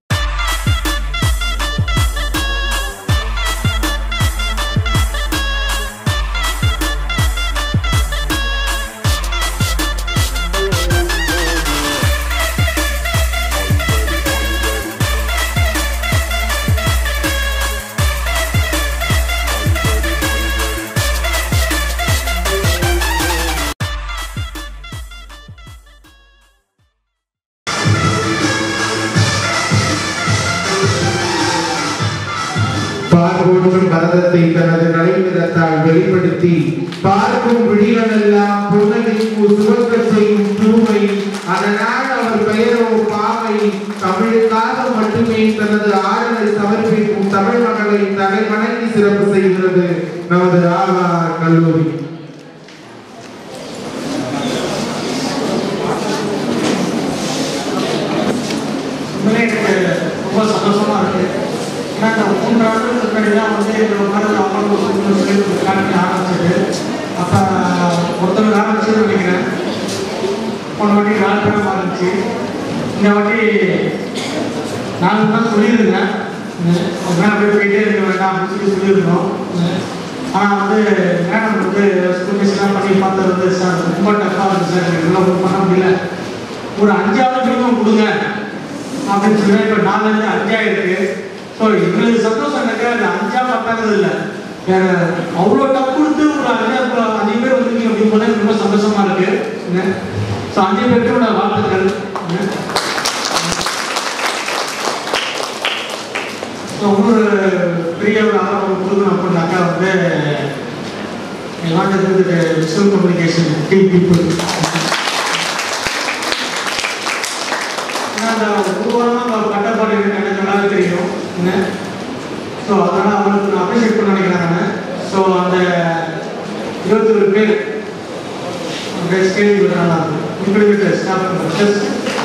Speaker 7: பார்வோற்றும் பரதத்தை தனது நடைமுகத்தால் வெளிப்படுத்தி பார்க்கும் விழிகளெல்லாம் புன்னகைக்கும் சுவக்க செய்யும் தூமை அதனால் அவர் பெயரோ பாவை தமிழுக்காக மட்டுமே தனது ஆடலை சமர்ப்பிக்கும் தமிழ் மக்களை தலை வணங்கி சிறப்பு செய்கிறது நமது ஆவார் கல்லூரி
Speaker 17: உண்மையிலே எனக்கு ரொம்ப சந்தோஷமா இருக்கு ஏன்னா இந்த மூன்று ஆண்டுகளுக்கு முன்னாடி தான் வந்து என்னோட மாதிரி அமர்வு சொல்லி ஒரு காலத்தில் ஆரம்பிச்சது அப்போ ஒருத்தர் ஆரம்பிச்சுன்னு நினைக்கிறேன் போன வாட்டி நாலு பேரும் ஆரம்பிச்சு இந்த வாட்டி நாலு தான் சொல்லியிருந்தேன் ஒரு மேலே போய் போயிட்டே இருக்க வேண்டாம் அப்படின்னு சொல்லி சொல்லியிருந்தோம் ஆனால் வந்து மேடம் வந்து வந்து ஸ்கூல் மிஸ்லாம் பண்ணி பார்த்தது சார் ரொம்ப டஃப்பாக இருக்குது சார் எனக்கு இதெல்லாம் ஒன்றும் பண்ண முடியல ஒரு அஞ்சாவது மினிமம் கொடுங்க அப்படின்னு சொல்லி இப்போ நாலுலேருந்து அஞ்சா இருக்கு ஸோ எங்களுக்கு சந்தோஷம் எனக்கு அது அஞ்சா பத்தாங்கிறது இல்லை வேற அவ்வளோ டஃப் கொடுத்து ஒரு அஞ்சா அஞ்சு பேர் வந்துருக்கீங்க அப்படின்னு போது எனக்கு ரொம்ப சந்தோஷமா இருக்கு ஸோ அஞ்சு பேருக்கோட வாழ்த்துக்கள் என்ன? ஸோ இன்னொரு பெரிய ஒரு ஆதரவு கொடுக்கணும் அப்படின்னாக்கா வந்து எல்லாம் வந்து விஷுவல் கம்யூனிகேஷன் டீம் பீப்புள் அந்த ஒரு வாரமாக பட்டப்பாடு எனக்கு நல்லா தெரியும் என்ன ஸோ அதனால் அவங்களுக்கு நான் அப்ரிஷியேட் பண்ண நினைக்கிறேன் நான் ஸோ அந்த இருபத்தி ஒரு பேர் அந்த ஸ்டேஜ் விட நல்லா இருக்கும் இப்படி விட்டு ஸ்டாப் பண்ணுறேன்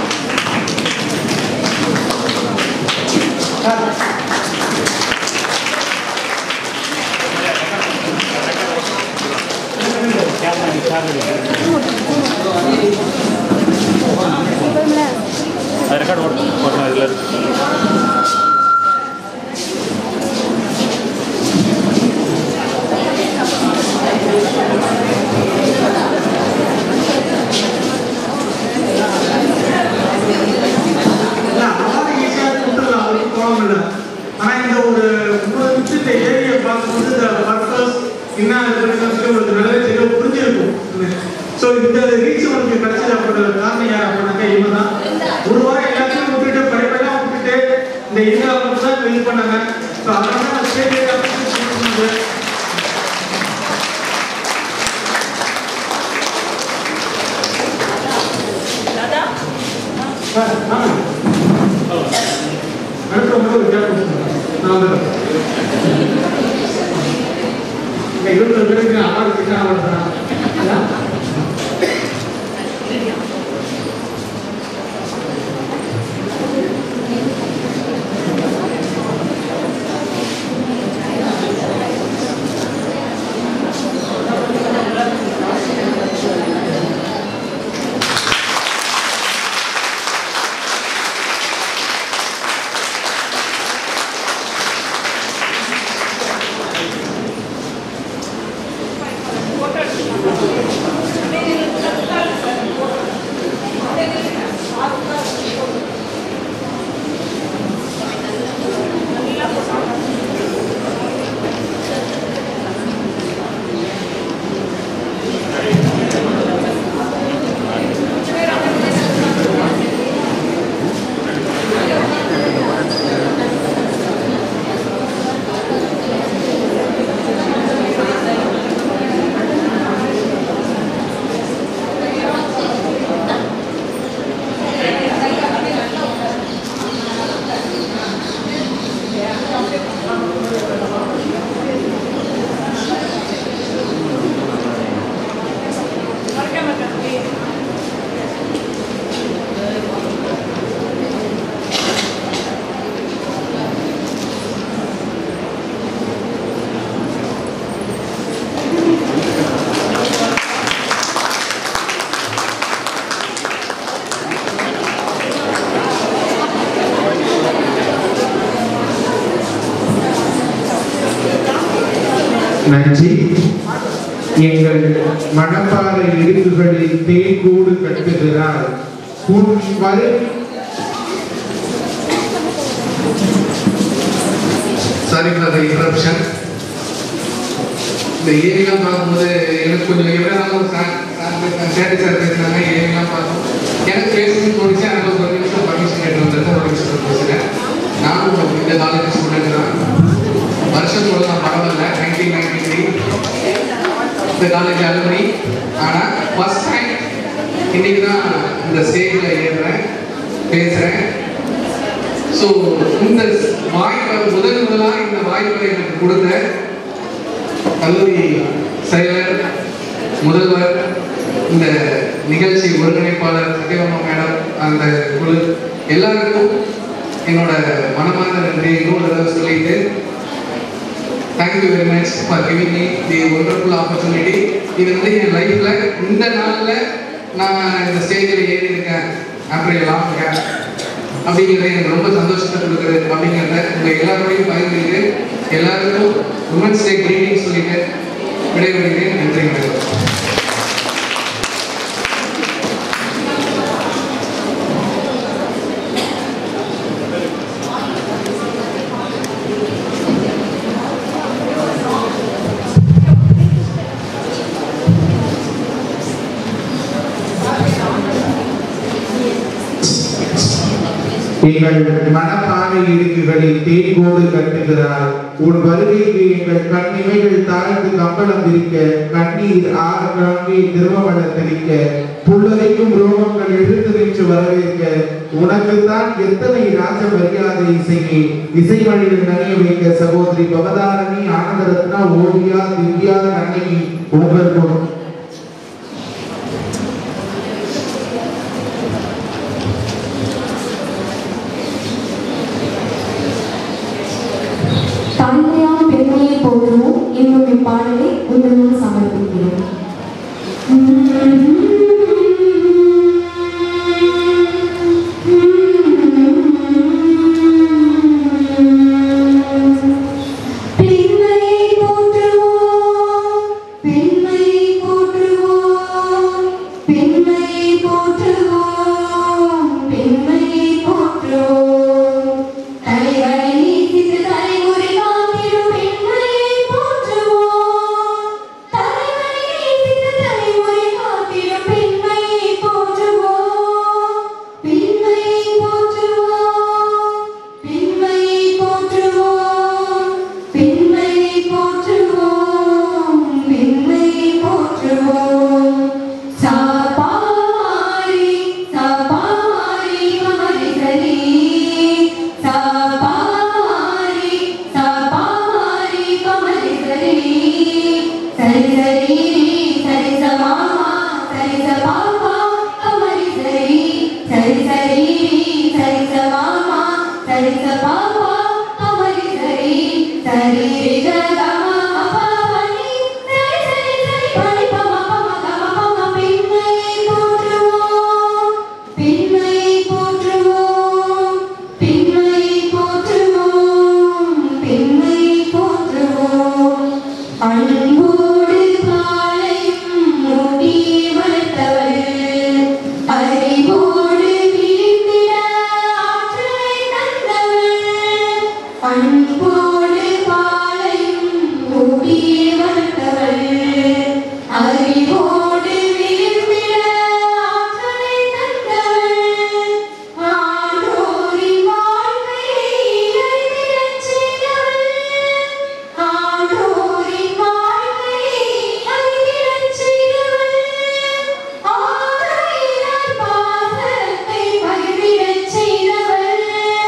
Speaker 18: அது ரெக்கார்ட் போட்டு போட்டோம் இதில்
Speaker 17: இல்ல, அவார்டு ஈஸியா கொடுத்துடலாம், ஒண்ணும் problem இல்ல. ஆனா இந்த ஒரு முப்பது நிமிஷம் இந்த ஏரியை பார்க்கும்போது இந்த purpose என்ன இருக்குன்னு சொல்லி உங்களுக்கு நல்லாவே தெளிவா புரிஞ்சிருக்கும். So, இந்த reach உங்களுக்கு கிடைச்சது அப்படின்ற காரணம் யார் அப்படின்னாக்கா இவங்க தான். ஒரு வாரம் எல்லாத்தையும் விட்டுட்டு படிப்பெல்லாம் விட்டுட்டு இந்த இந்தியா மட்டும் தான் இது பண்ணாங்க So, அதனால தான் நான் state level appreciate பண்ணது. சார், வாங்க. அடுத்த முறை ஒரு கேப் கொடுத்துருங்க. நான் வந்துடுறேன். இந்த இருபது பேருக்கு அவார்டு கிட்ட அவார்டு தான்
Speaker 7: நன்றி எங்கள் மணப்பாறை இரும்புகளில் தேங்கூடு கட்டுகிறார் உன் வரு
Speaker 19: சாரி ஃபார் த இன்டரப்ஷன் இந்த ஏரியாலாம் பார்க்கும்போது எனக்கு கொஞ்சம் எவ்வளோ நாளும் சார் சேட்டை சார் பேசுனாங்க ஏரியாலாம் பார்த்தோம் எனக்கு பேசணும்னு தோணுச்சு எனக்கு ஒரு நிமிஷம் பர்மிஷன் கேட்டு வந்தது ஒரு நிமிஷம் பேசுகிறேன் நானும் இந்த காலேஜ் ஸ்டூடெண்ட் தான் வருஷம் சொல்லலாம் பரவாயில்ல நைன்டீன் நைன்டி த்ரீ இந்த காலேஜ் அலுமணி ஆனால் ஃபஸ்ட் டைம் இன்னைக்கு தான் இந்த ஸ்டேஜில் ஏறுறேன் பேசுகிறேன் ஸோ இந்த வாய்ப்பை முதல் முதலாக இந்த வாய்ப்பை எனக்கு கொடுத்த கல்லூரி செயலர் முதல்வர் இந்த நிகழ்ச்சி ஒருங்கிணைப்பாளர் சத்யபாமா மேடம் அந்த குழு எல்லாருக்கும் என்னோட மனமார்ந்த நன்றியை இன்னொரு தடவை சொல்லிட்டு thank you very much for giving me the wonderful opportunity இது வந்து என் லைஃப்பில் இந்த நாளில் நான் இந்த ஸ்டேஜில் ஏறி இருக்கேன் ஆஃப்டர் லாங் கேப் அப்படிங்கிறது எனக்கு ரொம்ப சந்தோஷத்தை கொடுக்குது அப்படிங்கிறத உங்கள் எல்லாரோடையும் பகிர்ந்துட்டு எல்லாருக்கும் உமன்ஸ் டே கிரீட்டிங் சொல்லிட்டு விடைபெறுகிறேன் நன்றி வணக்கம்
Speaker 7: எங்கள் மனப்பானை இடுக்குகளில் தேடிகோடு கட்டுகிறார் உன் வருகைக்கு எங்கள் கண்ணிமைகள் தாழ்ந்து கம்பளம் விரிக்க கண்ணீர் ஆங்காங்கே திருமண தெளிக்க புல்லரைக்கும் ரோமங்கள் எழுந்து நின்று வரவேற்க உனக்குத்தான் எத்தனை ராஜ மரியாதை இசையே இசைமணியில் நனைய வைக்க சகோதரி பவதாரணி ஆனந்தரத்னா ஓவியா திவ்யா கண்ணகி உங்கள் முன்
Speaker 20: தாய்மையாம் பெருமையை போற்றுவோம் என்னும் இப்பாடலை உங்களுடன் சமர்ப்பிக்கிறோம் பெண்மையை போற்றுவோம் பெண்மையை போற்றுவோம் பெண்மையை போற்றுவோம் பெண்மையை போற்றுவோம் தலைவரை நீட்டித்து தலைமுறை காத்திடும் பெண்மையை போற்றுவோம் தலைவரை நீட்டித்து தலைமுறை காத்திடும் பெண்மையை போற்றுவோம் பெண்மையை போற்றுவோம் பெண்மையை போற்றுவோம் பெண்மையை போற்றுவோம் பெண்மையை போற்றுவோம் சாபாரி சாபாரி மகரிசரி சாபாரி சாபாரி கமரிசரி சரி சரி சரி சமாமா சரி சபாபா கமரிசரி சரி சரி சரி சமாமா சரி சபாபா கமரிசரி சரி ரிக கம மபவனி சரி சரி சரி பனி பம பம கம பம பெண்மையை போற்றுவோம் பெண்மையை போற்றுவோம் பெண்மையை போற்றுவோம் பெண்மையை போற்றுவோம் அன்போடு காலையும் மூடி வளர்த்தவள் அறிவோடு விழித்திட ஆற்றலை தந்தவள் அன்போடு காலையும் மூடி வளர்த்தவள் அறிவோடு விழித்திட ஆற்றலை தந்தவள் ஆண்டோரின் வாழ்க்கையை அறிந்திடச் செய்தவள் ஆண்டோரின் வாழ்க்கையை அறிந்திடச் செய்தவள் ஆதரையால் பாசத்தை பகிர்ந்திடச் செய்தவள்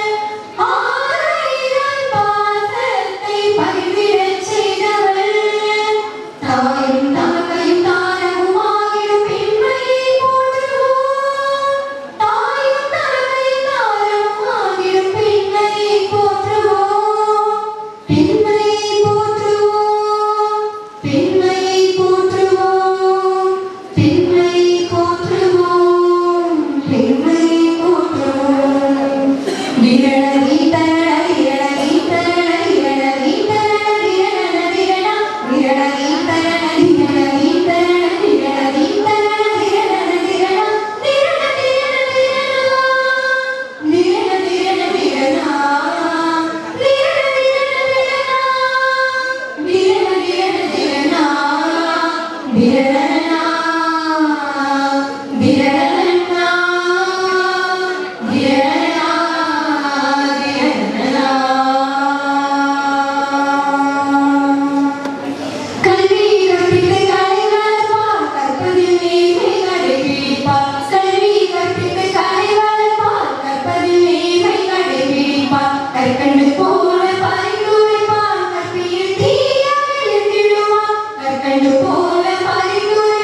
Speaker 20: ஆதரையால் பாசத்தை பகிர்ந்திடச் செய்தவள் தாயும் தமக்கையும் தாரமுமாகிடும் பெண்மையை போற்றுவோம் தாயும் தமக்கையும் தாரமுமாகிடும் பெண்மையை போற்றுவோம் பெண்மையை போற்றுவோம் பெண்மையை போற்றுவோம் பெண்மையை போற்றுவோம் பெண்மையை போற்றுவோம் விரணி தரண விரணி தரண விரணி தரண விரண விரண விரணி தரண விரணி தரண விரணி தரண விரண விரண விரண விரண விரண விரண விரண கல்வி கற்பித்து கலை வளர்ப்பார் கற்பதில் மேன்மை கடைபிடிப்பார் கல்வி கற்பித்து கலை வளர்ப்பார் கற்பதில் மேன்மை கடைபிடிப்பார் கற்கண்டு போல பரிந்துரைப்பார் கற்பியில் தீய எழுந்திடுவார் கற்கண்டு போல பரிந்துரை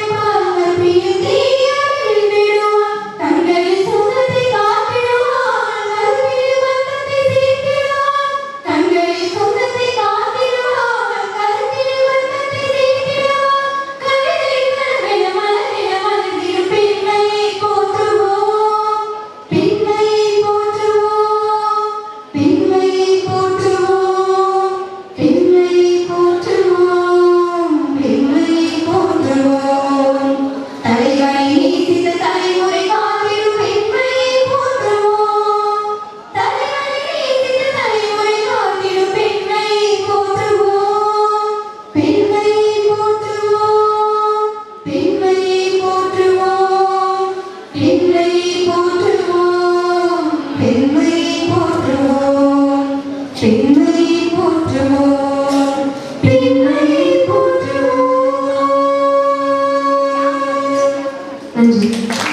Speaker 20: நன்றி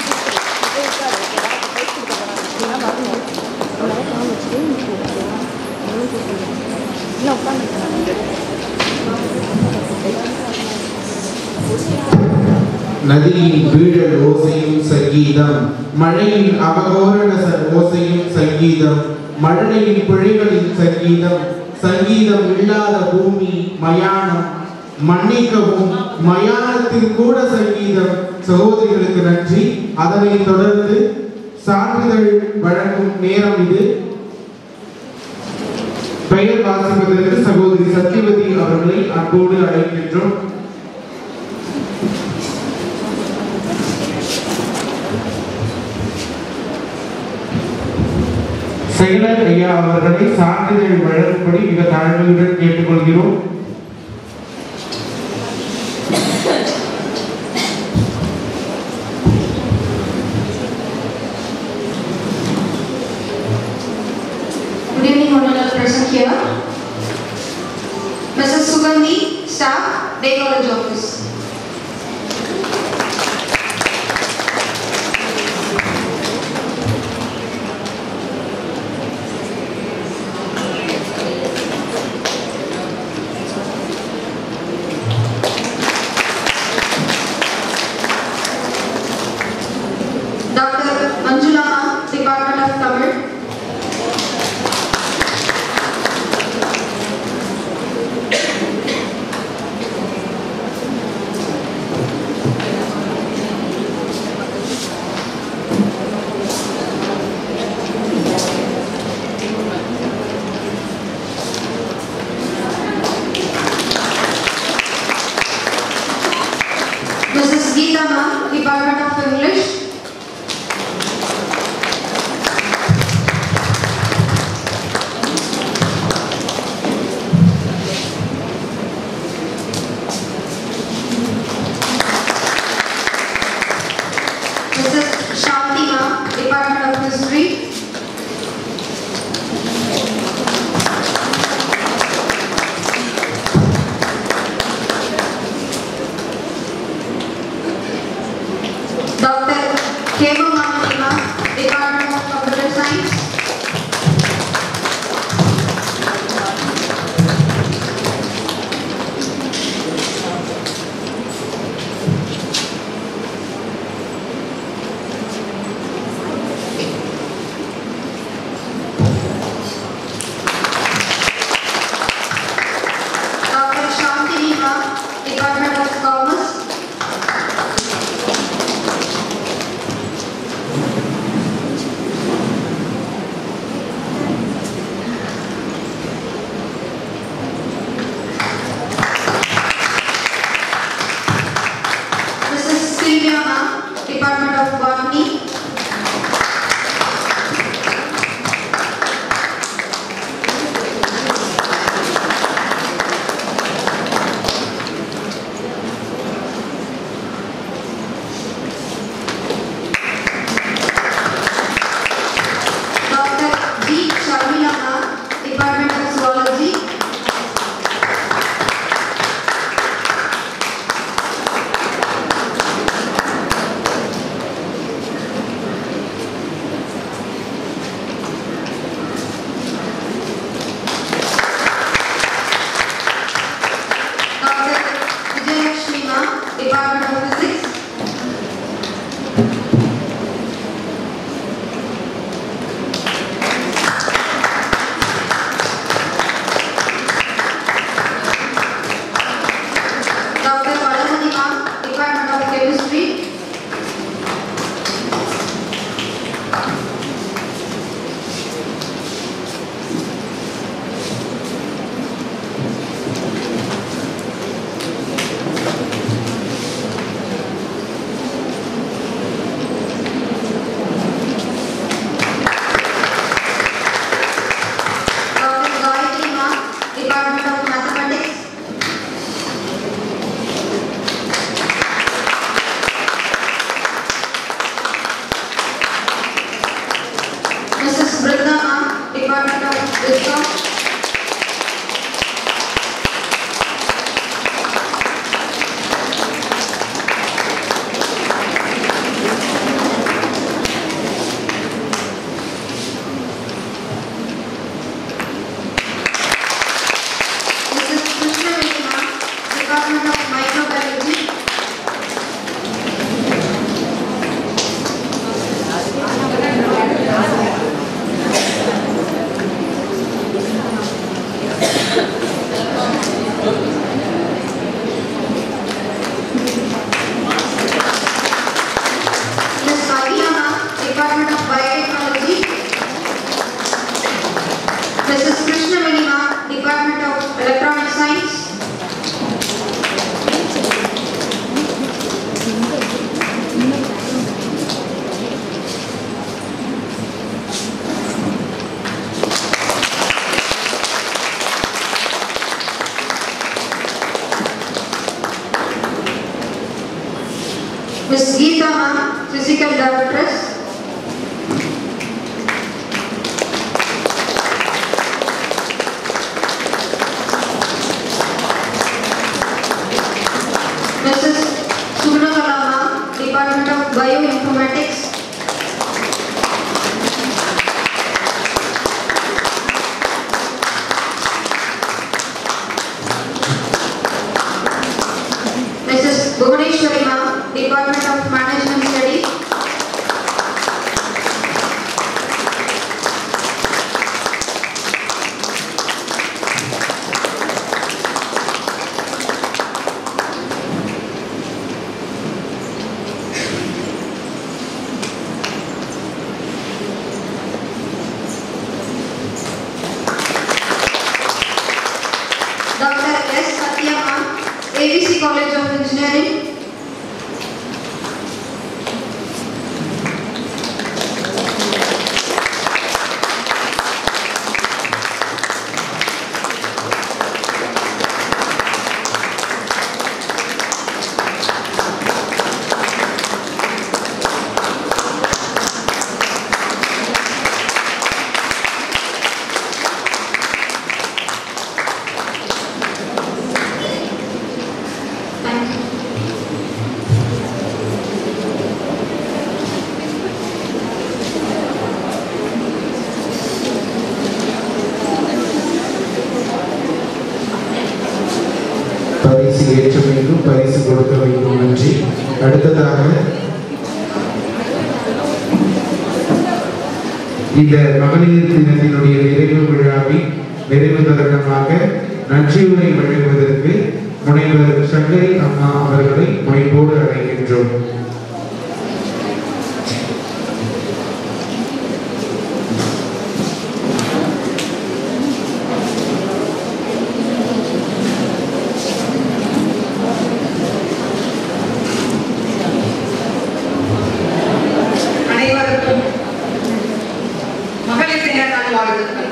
Speaker 7: நதியின் வீழல் ஓசையும் சங்கீதம் மழையின் அவகோரண ச- ஓசையும் சங்கீதம் மழலையின் பிழைகளின் சங்கீதம் சங்கீதம் இல்லாத பூமி மயானம் மன்னிக்கவும் மயானத்தில் கூட சங்கீதம் சகோதரிகளுக்கு நன்றி அதனைத் தொடர்ந்து சான்றிதழ் வழங்கும் நேரம் இது பெயர் வாசிப்பதற்கு சகோதரி சத்யவதி அவர்களை அன்போடு அழைக்கின்றோம் செயலர் ஐயா அவர்களை சான்றிதழ் வழங்கும்படி மிக தாழ்மையுடன் கேட்டுக்கொள்கிறோம்
Speaker 20: Good evening, all of us present here. Mrs. Sugandhi, staff, Day College Office. Dr. Manjula, Department of Tamil. Mrs. Geeta Ma'am, Department of English. Mrs. Shanti Ma'am, Department of History. Dr. Kema Mahanima, Department of Computer Science. Dr. Shantini Ma'am, Department of Commerce. Mrs. Sylvia Ma'am, Department of Botany. Dr. G. Sharmila Ma'am, Department of Zoology. Dr. Vijayakshmi Ma'am, Department of Physics. Dr. Valamani Ma'am, Department of Chemistry. Ms. Geeta Ma'am, Physical Directress. Mrs. Sugunakala Ma'am, Department of Bioinformatics. Mrs. Bhuvaneshwari Ma'am, Department of Management Study. Dr. S. Satya Ma'am, ABC College of Engineering.
Speaker 7: பரிசு ஏற்ற வேண்டும் பரிசு கொடுக்க வேண்டும் நன்றி அடுத்ததாக இந்த மகளிர் தினத்தினுடைய நிறைவு விழாவின் நிறைவு தருணமாக நன்றியுரை வழங்குவதற்கு முனைவர் சங்கரி அம்மா அவர்களை முனைப்போடு அழைக்கின்றோம்
Speaker 20: அனைவருக்கும் மகளிர் தின நல்வாழ்த்துக்கள்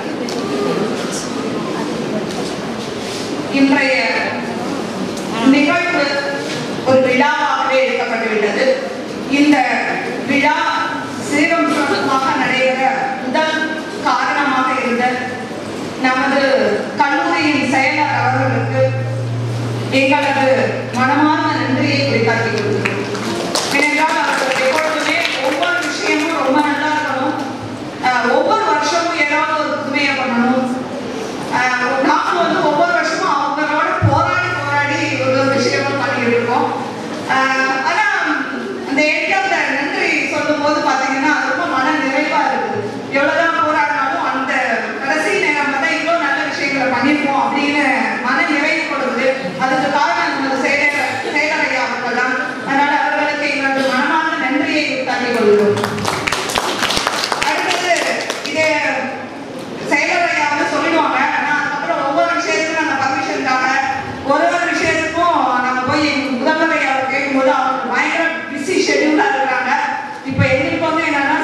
Speaker 20: இன்றைய நிகழ்வு ஒரு விழாவாகவே எடுக்கப்பட்டுவிட்டது இந்த விழா சீரம் சிறப்பாக நடைபெற முதல் காரணமாக இருந்த நமது கல்லூரியின் செயலர் அவர்களுக்கு எங்களது மனமார்ந்த நன்றியை குறித்தாக்கிக் கொள்கிறோம் ஏனென்றால் அவர்கள் எப்பொழுதுமே ஒவ்வொரு விஷயமும் ரொம்ப நல்லா இருக்கணும் ஆஹ் ஒவ்வொரு வருஷமும் ஏதாவது ஒரு புதுமையை பண்ணணும் ஆஹ் நாம வந்து ஒவ்வொரு வருஷமும் அவங்களோட போராடி போராடி ஒரு ஒரு விஷயமும் பண்ணிட்டு இருக்கோம் ஆஹ் ஆனா அந்த எண்ணில் நன்றி சொல்லும் போது பாத்தீங்கன்னா அது ரொம்ப மன நிறைவா இருக்குது எவ்வளவுதான் போராடினாலும் அந்த கடைசி நேரம் பார்த்தா இவ்வளோ நல்ல விஷயங்களை பண்ணியிருக்கோம் அப்படின்னு மன நிறைவு கொடுக்குது அதுக்கு காரணம் நமது செயலர் செயலர் ஐயா அவர்கள் தான் அதனால அவர்களுக்கு எங்களது மனமார்ந்த நன்றியை தாக்கிக் கொள்கிறோம் அடுத்தது இது செயலர் ஐயா வந்து சொல்லிடுவாங்க ஆனா அதுக்கப்புறம் ஒவ்வொரு விஷயத்துக்கும் நாங்கள் பர்மிஷனுக்காக ஒரு ஒரு விஷயத்துக்கும் நாங்கள் போய் எங்க முதல்வர் ஐயாவை கேட்கும்போது அவங்க பயங்கர பிஸி ஷெட்யூலாக இருக்கிறாங்க இப்போ எங்களுக்கு வந்து என்னன்னா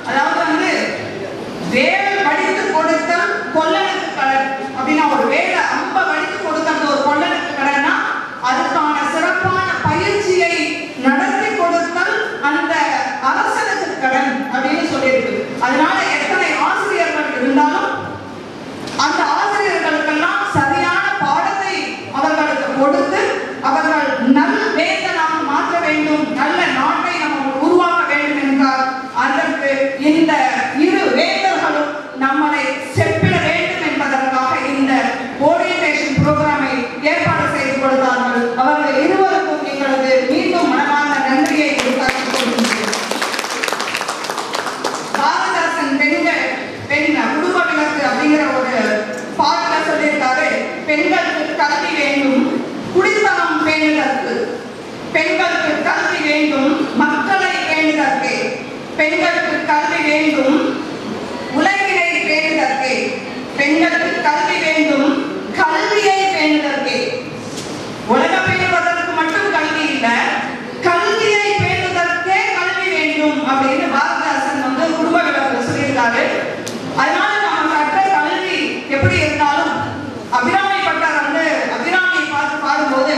Speaker 20: அதாவது வந்து வேல் வடித்து கொடுத்தல் கொல்லனுக்கு கடன் அப்படின்னா ஒரு வேலை அம்ப வடித்து கொடுத்தல் ஒரு கொல்லனுக்கு கடன்னா அதுக்கான சிறப்பான பயிற்சியை நடத்தி கொடுத்தல் அந்த அரசனுக்கு கடன் அப்படின்னு சொல்லியிருக்கு அதனால எத்தனை ஆசிரியர்கள் இருந்தாலும் அந்த ஆசிரியர்களுக்கெல்லாம் சரியான பாடத்தை அவர்களுக்கு கொடுத்து அவர்கள் நல் வேந்தனாக மாற்ற வேண்டும் நல்ல நாட்டை நம்ம உருவாக்க வேண்டும் என்றால் அதற்கு இந்த இரு வேந்தர்களும் நம்மளை செப்பிட வேண்டும் என்பதற்காக இந்த ஓரியன்டேஷன் புரோகிராமை ஏற்பாடு செய்து கொடுத்தார்கள் அவர்கள் இருவருக்கும் எங்களது மீண்டும் மனமார்ந்த நன்றியை உரித்தாக்கிக் கொள்கின்றேன் பாரதாசன் பெண்கள் பெண் குடும்ப விளக்கு அப்படிங்கிற ஒரு பாடல சொல்லியிருக்காரு பெண்களுக்கு கல்வி வேண்டும் குடித்தனம் பேணுதற்கு பெண்களுக்கு கல்வி வேண்டும் மக்களை பேணுதற்கு பெண்களுக்கு கல்வி வேண்டும் உலகினை பேணுதற்கு பெண்களுக்கு கல்வி வேண்டும் கல்வியை பேணுதற்கு உலகம் பேணுவதற்கு மட்டும் கல்வி இல்ல கல்வியை பேணுவதற்கே கல்வி வேண்டும் அப்படின்னு பாரதாசன் வந்து குடும்ப விளக்கில் சொல்லியிருக்காரு அதனால நம்ம கற்ற கல்வி எப்படி இருந்தாலும் அபிராமி பட்டர் வந்து அபிராமி பார்த்து பாடும்போது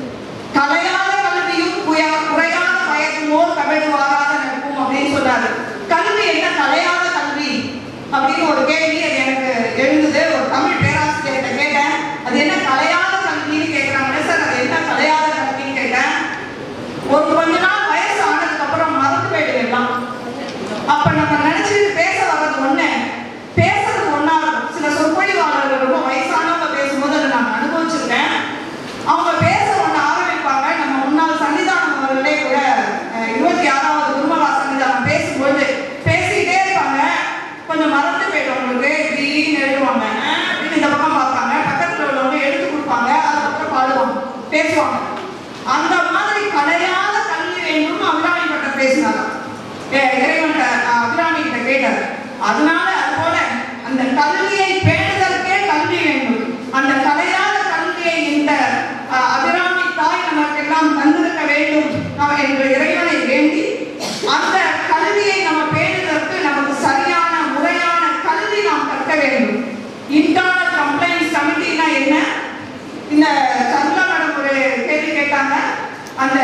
Speaker 20: கலையாத கல்வியும் குயா- குறையாத பயக்குமோ கவிடு வாராத நட்பும் அப்படின்னு சொன்னாரு கல்வி என்ன கலையாத கல்வி அப்படின்னு ஒரு கேள்வி அது எனக்கு எழுந்தது ஒரு தமிழ் பேராசிரியர்கிட்ட கேட்டேன் அது என்ன கலையாத கல்வின்னு கேட்குறாங்க சார் அது என்ன கலையாத கல்வின்னு கேட்டேன் ஒரு கொஞ்ச நாள் வயசு ஆனதுக்கு அப்புறம் மறந்து போயிடுது எல்லாம் அப்ப நம்ம நினைச்சிட்டு பேச வர்றது ஒண்ணு பேசுறது ஒண்ணா இருக்கும் சில சொற்பொழிவாளர்கள் ரொம்ப வயசானவங்க பேசும்போது அதை நான் அனுபவிச்சிருக்கேன் அவங்க பேச ஒண்ணு ஆரம்பிப்பாங்க நம்ம முன்னாள் சன்னிதானம் அவர்களே கூட அஹ், இருபத்தி ஆறாவது குருமகா சன்னிதானம் பேசும்போது பேசிட்டே இருப்பாங்க கொஞ்சம் மறந்து போயிடும் உங்களுக்கு இப்படின்னு எழுதுவாங்க அஹ், அப்படின்னு இந்த பக்கம் பார்ப்பாங்க பக்கத்துல உள்ளவங்க எடுத்து கொடுப்பாங்க அதுக்கப்புறம் பாடுவாங்க பேசுவாங்க அந்த மாதிரி கலையாத கல்வி வேணும்னு அபிராமி பட்டர் பேசினாங்க இறைவன் அபிராமி கிட்ட கேட்டார் அதனால அது போல அந்த கல்வியை பேணுதற்கே கல்வி வேண்டும் அந்த கலையாத கல்வியை இந்த அஹ், அபிராமி தாய் நமக்கெல்லாம் தந்திருக்க வேண்டும் அவ- என்று இறைவனை வேண்டி அந்த கல்வியை நம்ம பேணுதற்கு நமக்கு சரியான முறையான கல்வி நாம் கற்க வேண்டும் இன்டர்னல் கம்ப்ளைண்ட்ஸ் கமிட்டினா என்ன இந்த சந்திரா மேடம் ஒரு கேள்வி கேட்டாங்க அந்த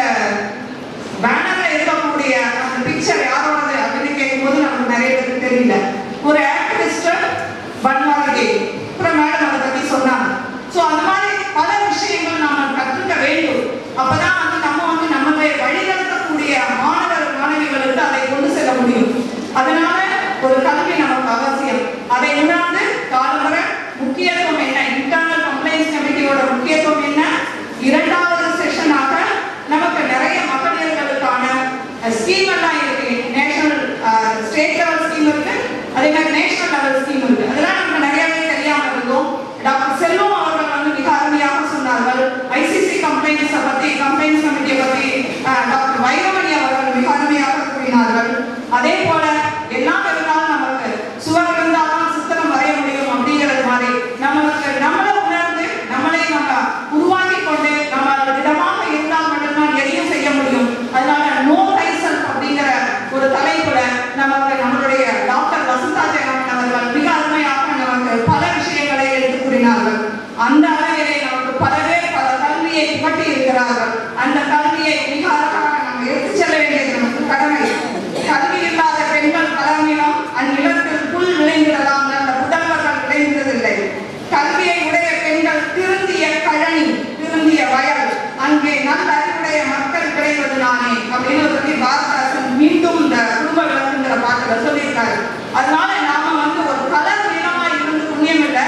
Speaker 20: பேனர்ல இருக்கக்கூடிய அந்த பிக்சர் யாரோடது அப்படின்னு கேட்கும்போது நமக்கு நிறைய பேருக்கு தெரியல ஒரு ஆக்டிவிஸ்ட் பன்வாரகே அப்புறம் மேடம் அதை பத்தி சொன்னாங்க ஸோ அந்த மாதிரி பல விஷயங்கள் நாம கற்றுக்க வேண்டும் அப்பதான் வந்து நம்ம வந்து நம்மளை வழிநடத்தக்கூடிய மாணவர் மாணவிகளுக்கு அதை கொண்டு செல்ல முடியும் அதனால ஒரு கல்வி நமக்கு அவசியம் அதை உணர்ந்து காலமுறை முக்கியத்துவம் என்ன இன்டர்னல் கம்ப்ளைண்ட்ஸ் கமிட்டியோட முக்கியத்துவம் என்ன இரண்டாவது செஷனாக நமக்கு நிறைய மகளிர்களுக்கான ஸ்கீம் எல்லாம் இருக்கு நேஷனல் ஸ்டேட் லெவல் ஸ்கீம் இருக்கு அதே மாதிரி நேஷனல் லெவல் ஸ்கீம் இருக்கு அதெல்லாம் நமக்கு நிறையவே தெரியாம இருந்தோம் டாக்டர் செல்வம் அவர்கள் வந்து மிக அருமையாக சொன்னார்கள் ஐசிசி கம்ப்ளைண்ட்ஸை பத்தி கம்ப்ளைண்ட்ஸ் கமிட்டியை பத்தி அஹ், டாக்டர் வைரமணி அவர்கள் மிக அருமையாக கூறினார்கள் அதே போல எல்லாம் இருந்தாலும் நமக்கு சுவர் இருந்தாலும் சித்திரம் வரைய முடியும் அப்படிங்கிறது மாதிரி நம்மளுக்கு நம்மளை உணர்ந்து நம்மளை நம்ம உருவாக்கி கொண்டு நம்ம திடமாக இருந்தால் மட்டும்தான் எதையும் செய்ய முடியும் அதனால நோ டைசல் அப்படிங்கிற ஒரு தலைப்புல நமக்கு நம்மளுடைய டாக்டர் வசந்தா ஜெயராமன் அவர்கள் மிக அருமையாக நமக்கு பல விஷயங்களை எடுத்து கூறினார்கள் அந்த அளவிலே நமக்கு பல பேர் பல கல்வியை புகட்டி இருக்கிறார்கள் அந்த கல்வியை மிக அழகாக நம்ம எடுத்து செல்ல வேண்டியது நமக்கு கடமை கல்வி இல்லாத பெண்கள் பலமிடம் அந்நிலத்தில் புல் விளைந்திடலாம் அந்த புதல்வர்கள் விளைந்ததில்லை கல்வியை உடைய பெண்கள் திருந்திய கழனி திருந்திய வயல் அங்கே நல்ல அறிவுடைய மக்கள் கிடைப்பது நானே அப்படின்னு சொல்லி பாரதாசன் மீண்டும் இந்த குடும்ப விளக்குங்கிற பாட்டுல சொல்லியிருக்காரு அதனால நாம வந்து ஒரு கலர் நிலமா இருந்து புண்ணியம் இல்லை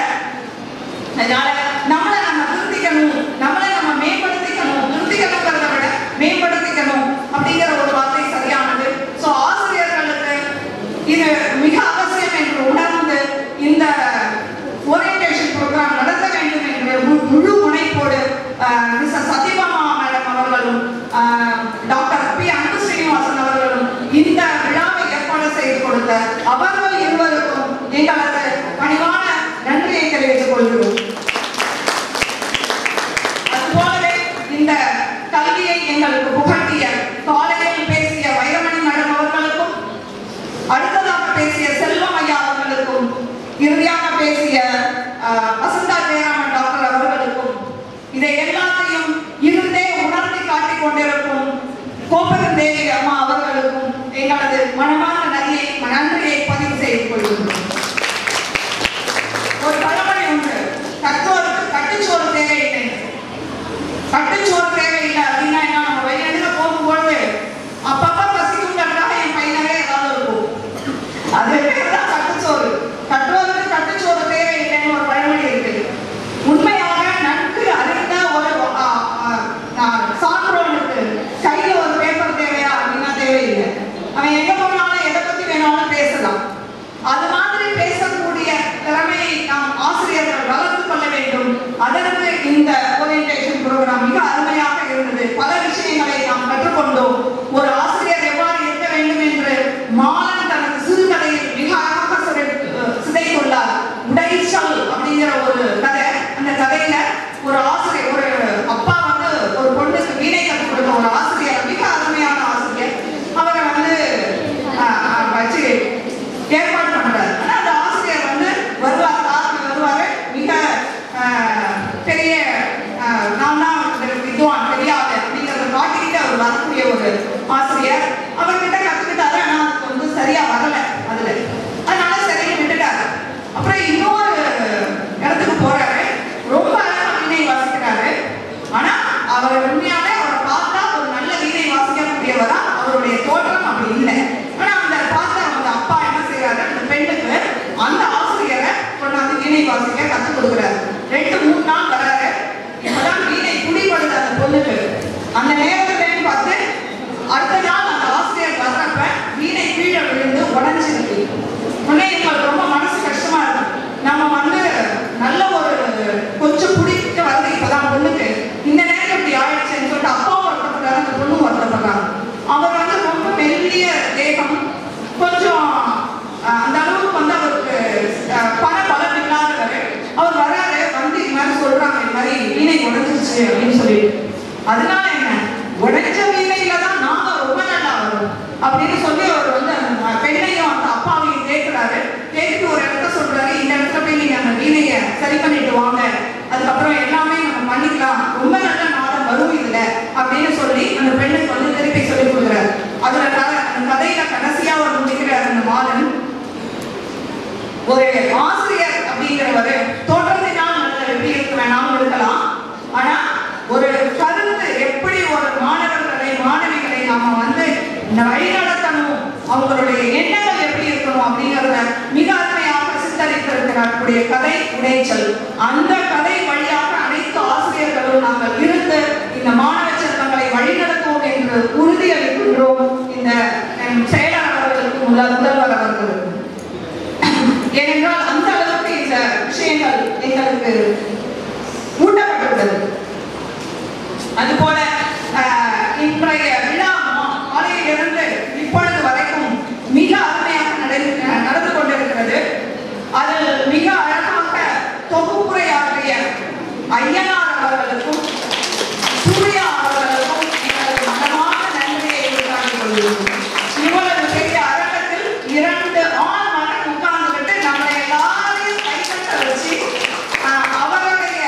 Speaker 20: அதனால நம்மளை நம்ம திருத்திக்கணும் நம்மளை நம்ம மேம்படுத்திக்கணும் திருத்திக்கணுங்கிறத விட மேம்படுத்திக்கணும் அப்படிங்கிற ஒரு வார்த்தை சரியானது ஸோ ஆசிரியர்களுக்கு இது மிக அவசியம் என்று உணர்ந்து இந்த ஓரியன்டேஷன் ப்ரோக்ராம் நடத்த வேண்டும் என்று மு- முழு முனைப்போடு ஆஹ், மிஸ்ஸஸ் சத்யபாமா மேடம் அவர்களும் ஆஹ், டாக்டர் பி அன்பு ஸ்ரீனிவாசன் அவர்களும் இந்த விழாவை ஏற்பாடு செய்து கொடுத்த அவர்கள் இருவருக்கும் எங்களது பணிவான நன்றியை தெரிவித்துக் கொள்கிறோம் அதுபோலவே இந்த கல்வியை எங்களுக்கு புகட்டிய காலையில் பேசிய வைரமணி மேடம் அவர்களுக்கும் அடுத்ததாக பேசிய செல்வம் ஐயா அவர்களுக்கும் இறுதியாக பேசிய ஆஹ், வசந்தா ஜெயராமன் டாக்டர் அவர்களுக்கும் இதை எல்லாத்தையும் இருந்தே உணர்த்தி காட்டிக் கொண்டிருக்கும் கோபுரம் தேவி அம்மா அவர்களுக்கும் எங்களது மனமான நதியை நன்றியை பதிவு செய்து கொள்கின்றோம் ஒரு பழமொழி உண்டு கற்றோருக்கு கட்டுச்சோறு தேவையில்லை கட்டுச்சோறு தேவையில்லை அப்படின்னா என்ன நம்ம வெளியில போகும்போது அப்பப்ப பசிக்குங்கிறதுக்காக என் பையனவே ஏதாவது இருக்கும் அது பேர் தான் கட்டுச்சோறு கற்றோருக்கு கட்டுச்சோறு தேவையில்லைன்னு ஒரு பழமொழி இருக்கு உண்மையாக நன்கு அறிந்த ஒரு ஆ, ஆ, ஆ, சான்றோனுக்கு கையில ஒரு பேப்பர் தேவையா அப்படின்னா தேவையில்லை அவன் எங்க போனாலும் எதை பத்தி வேணாலும் பேசலாம் அது மாதிரி பேசக்கூடிய திறமையை நாம் ஆசிரியர்கள் வளர்த்து கொள்ள வேண்டும் அதற்கு இந்த ஓரியன்டேஷன் ப்ரோக்ராம் மிக அருமையாக இருந்தது பல விஷயங்களை நாம் கற்றுக்கொண்டோம் ஒரு ஆசிரியர் எவ்வாறு இருக்க வேண்டும் என்று மாலன் தனது சிறுகதையில் மிக அழகாக சிறை- சிதைத்துள்ளார் உடைச்சல் அப்படிங்கிற ஒரு கதை அந்த கதையில ஒரு ஆசிரியர் ஒரு அப்பா வந்து ஒரு பொண்ணுக்கு வீணை கற்றுக் கொடுத்த ஒரு ஆசிரியர் மிக அருமையான ஆசிரியர் அவரை வந்து ஆஹ், ஆஹ், வச்சு ஏற்பாடு பண்றாரு ஆனா அந்த ஆசிரியர் வந்து வருவார் காரணம் வருவாரு மிக ஆஹ், பெரிய ஆஹ், நான் தான் வந்து வித்வான் தெரியாது அப்படிங்கிறத காட்டிக்கிட்டு அவர் வரக்கூடிய ஒரு ஆசிரியர் அவர்கிட்ட கத்துக்கிட்டாரு ஆனா அதுக்கு வந்து சரியா வரல அதுல அதனால சரின்னு விட்டுட்டாரு அப்புறம் இன்னொரு இடத்துக்கு போறாரு ரொம்ப அழகா வீணை வாசிக்கிறாரு ஆனா அவர் உண்மையாவே அவரை பார்த்தா ஒரு நல்ல வீணை வாசிக்கக்கூடியவரா அவருடைய தோற்றம் அப்படி இல்லை ஆனா அந்த பார்த்த அந்த அப்பா என்ன செய்யறாரு அந்த பெண்ணுக்கு அந்த ஆசிரியரை கொண்டாந்து வீணை வாசிக்க கத்துக் கொடுக்குறாரு ரெண்டு மூணு நாள் வராரு இப்பதான் வீணை குடிப்படுது அந்த பொண்ணுக்கு அந்த நேரத்துலன்னு பார்த்து அடுத்த நாள் அந்த ஆசிரியர் வர்றப்ப வீணை கீழே விழுந்து உடஞ்சிருக்கு உடனே எங்களுக்கு ரொம்ப மனசு கஷ்டமா இருக்கு நம்ம வந்து நல்ல ஒரு கொஞ்சம் பிடிக்க வருது இப்பதான் பொண்ணுக்கு இந்த நேரம் இப்படி ஆயிடுச்சுன்னு சொல்லிட்டு அப்பாவும் வருத்தப்படுறாரு அந்த பொண்ணும் வருத்தப்படுறாங்க அவர் வந்து ரொம்ப மெல்லிய தேகம் கொஞ்சம் அஹ், அந்த அளவுக்கு வந்து அவருக்கு அஹ், பண பலம் இல்லாதவர் அவர் வராரு வந்து இது மாதிரி சொல்றாங்க இந்த மாதிரி வீணை உடைஞ்சிருச்சு அப்படின்னு சொல்லிட்டு அதனால என்ன உடைஞ்ச வீணையில தான் நாம ரொம்ப நல்லா வரும் அப்படின்னு சொல்லி அவர் வந்து அந்த பெண்ணையும் அந்த அப்பாவையும் கேட்கிறாரு கேட்டுட்டு ஒரு இடத்த சொல்றாரு இந்த இடத்துல போய் நீங்க அந்த வீணைய சரி பண்ணிட்டு வாங்க அதுக்கப்புறம் எல்லாமே நம்ம பண்ணிக்கலாம் ரொம்ப நல்ல நாதம் வரும் இதுல அப்படின்னு சொல்லி அந்த பெண்ணுக்கு வந்து திருப்பி சொல்லி கொடுக்குறாரு அதுல கதை அந்த கதையில கடைசியா அவர் முடிக்கிறார் அந்த மாதன் ஒரு ஆசிரியர் அப்படிங்கிறவர் தோற்றத்தினால் நல்ல எப்படி இருக்க வேணாலும் இருக்கலாம் ஆனா ஒரு கருத்து எப்படி ஒரு மாணவர்களை மாணவிகளை நாம வந்து இந்த வழி நடத்தணும் அவங்களுடைய எண்ணங்கள் எப்படி இருக்கணும் அப்படிங்கறத மிக அருமையாக சித்தரித்திருக்கிறார்களுடைய கதை உடைச்சல் அந்த கதை வழியாக அனைத்து ஆசிரியர்களும் நாங்கள் இருந்து இந்த மாணவ செல்வங்களை வழிநடத்துவோம் என்று உறுதியளிக்கின்றோம் இந்த எம், செயலாளர் அவர்களுக்கும் உள்ள முதல்வர் அவர்களுக்கும் ஏனென்றால் அந்த அளவுக்கு இந்த விஷயங்கள் எங்களுக்கு ஊட்டப்பட்டுள்ளது அதுபோல ஆஹ், இன்றைய விழா மா- காலையிலிருந்து இப்பொழுது வரைக்கும் மிக அருமையாக நடை- நடந்து கொண்டிருக்கிறது அதில் மிக அழகாக தொகுப்புரையாற்றிய ஐயனார் அவர்களுக்கும் சூர்யா அவர்களுக்கும் எங்களது மனமான நன்றியை உண்டாக்கிக் கொள்கிறோம் இவ்வளவு பெரிய அரங்கத்தில் இரண்டு ஆண் மகன் உட்கார்ந்துகிட்டு நம்மளை எல்லாரையும் கைத்தட்ட வச்சு ஆஹ், அவருடைய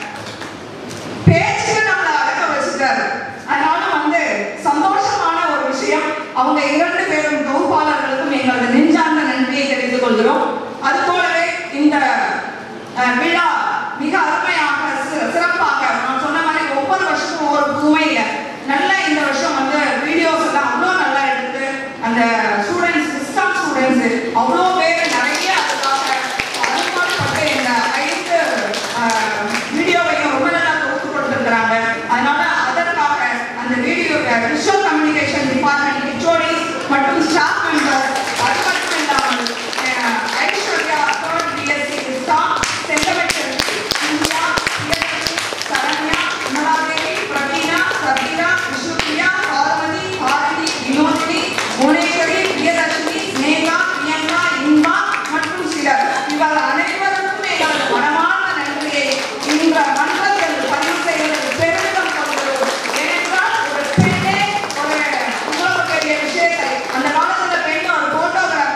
Speaker 20: பேச்சுக்கு நம்மளை அடக்க வச்சுட்டாரு அதனால வந்து சந்தோஷமான ஒரு விஷயம் அவங்க இரண்டு பேரும் தொகுப்பாளர்களுக்கும் எங்களது நெஞ்சார்ந்த நன்றியை தெரிவித்துக் கொள்கிறோம் அது போலவே இந்த அஹ், விழா மிக அருமையாக சி- சிறப்பாக நான் சொன்ன மாதிரி ஒவ்வொரு வருஷமும் ஒவ்வொரு புதுமையில நல்ல இந்த வருஷம் வந்து வீடியோஸ் எல்லாம் அவ்வளோ நல்லா எடுத்து அந்த ஸ்டூடெண்ட்ஸ் சிஸ்டம் ஸ்டூடெண்ட்ஸ் அவ்வளோ பேர் நிறைய அதுக்காக அனுமானப்பட்டு இந்த ஐந்து அஹ், வீடியோவையும் ரொம்ப நல்லா தொகுத்து கொடுத்துருக்குறாங்க அதனால அதற்காக அந்த video visual communication department HOD மற்றும் ஸ்டாஃப் மெம்பர் அது மட்டும் இல்லாமல் அஹ், ஐஸ்வர்யா தேர்ட் பிஎஸ்சி விஸ்டா செங்கமேட்டர் இந்தியா பிரியதர்ஷினி, சரண்யா விமலாதேவி பிரவீனா சபீரா விஷ்ணுபிரியா பார்வதி பாரதி வினோதினி புவனேஸ்வரி பிரியதர்ஷினி ஸ்னேகா பிரியங்கா இன்பா மற்றும் சிலர் இவர் அனைவருக்கும் எங்களது மனமான நன்றியை இந்த மன்றத்தில் பதிவு செய்வதில் பெருமிதம் கொள்கிறோம் ஏனென்றால் ஒரு பெண்ணே ஒரு இவ்வளவு பெரிய விஷயத்தை அந்த காலத்துல பெண் ஒரு போட்டோகிராஃபர்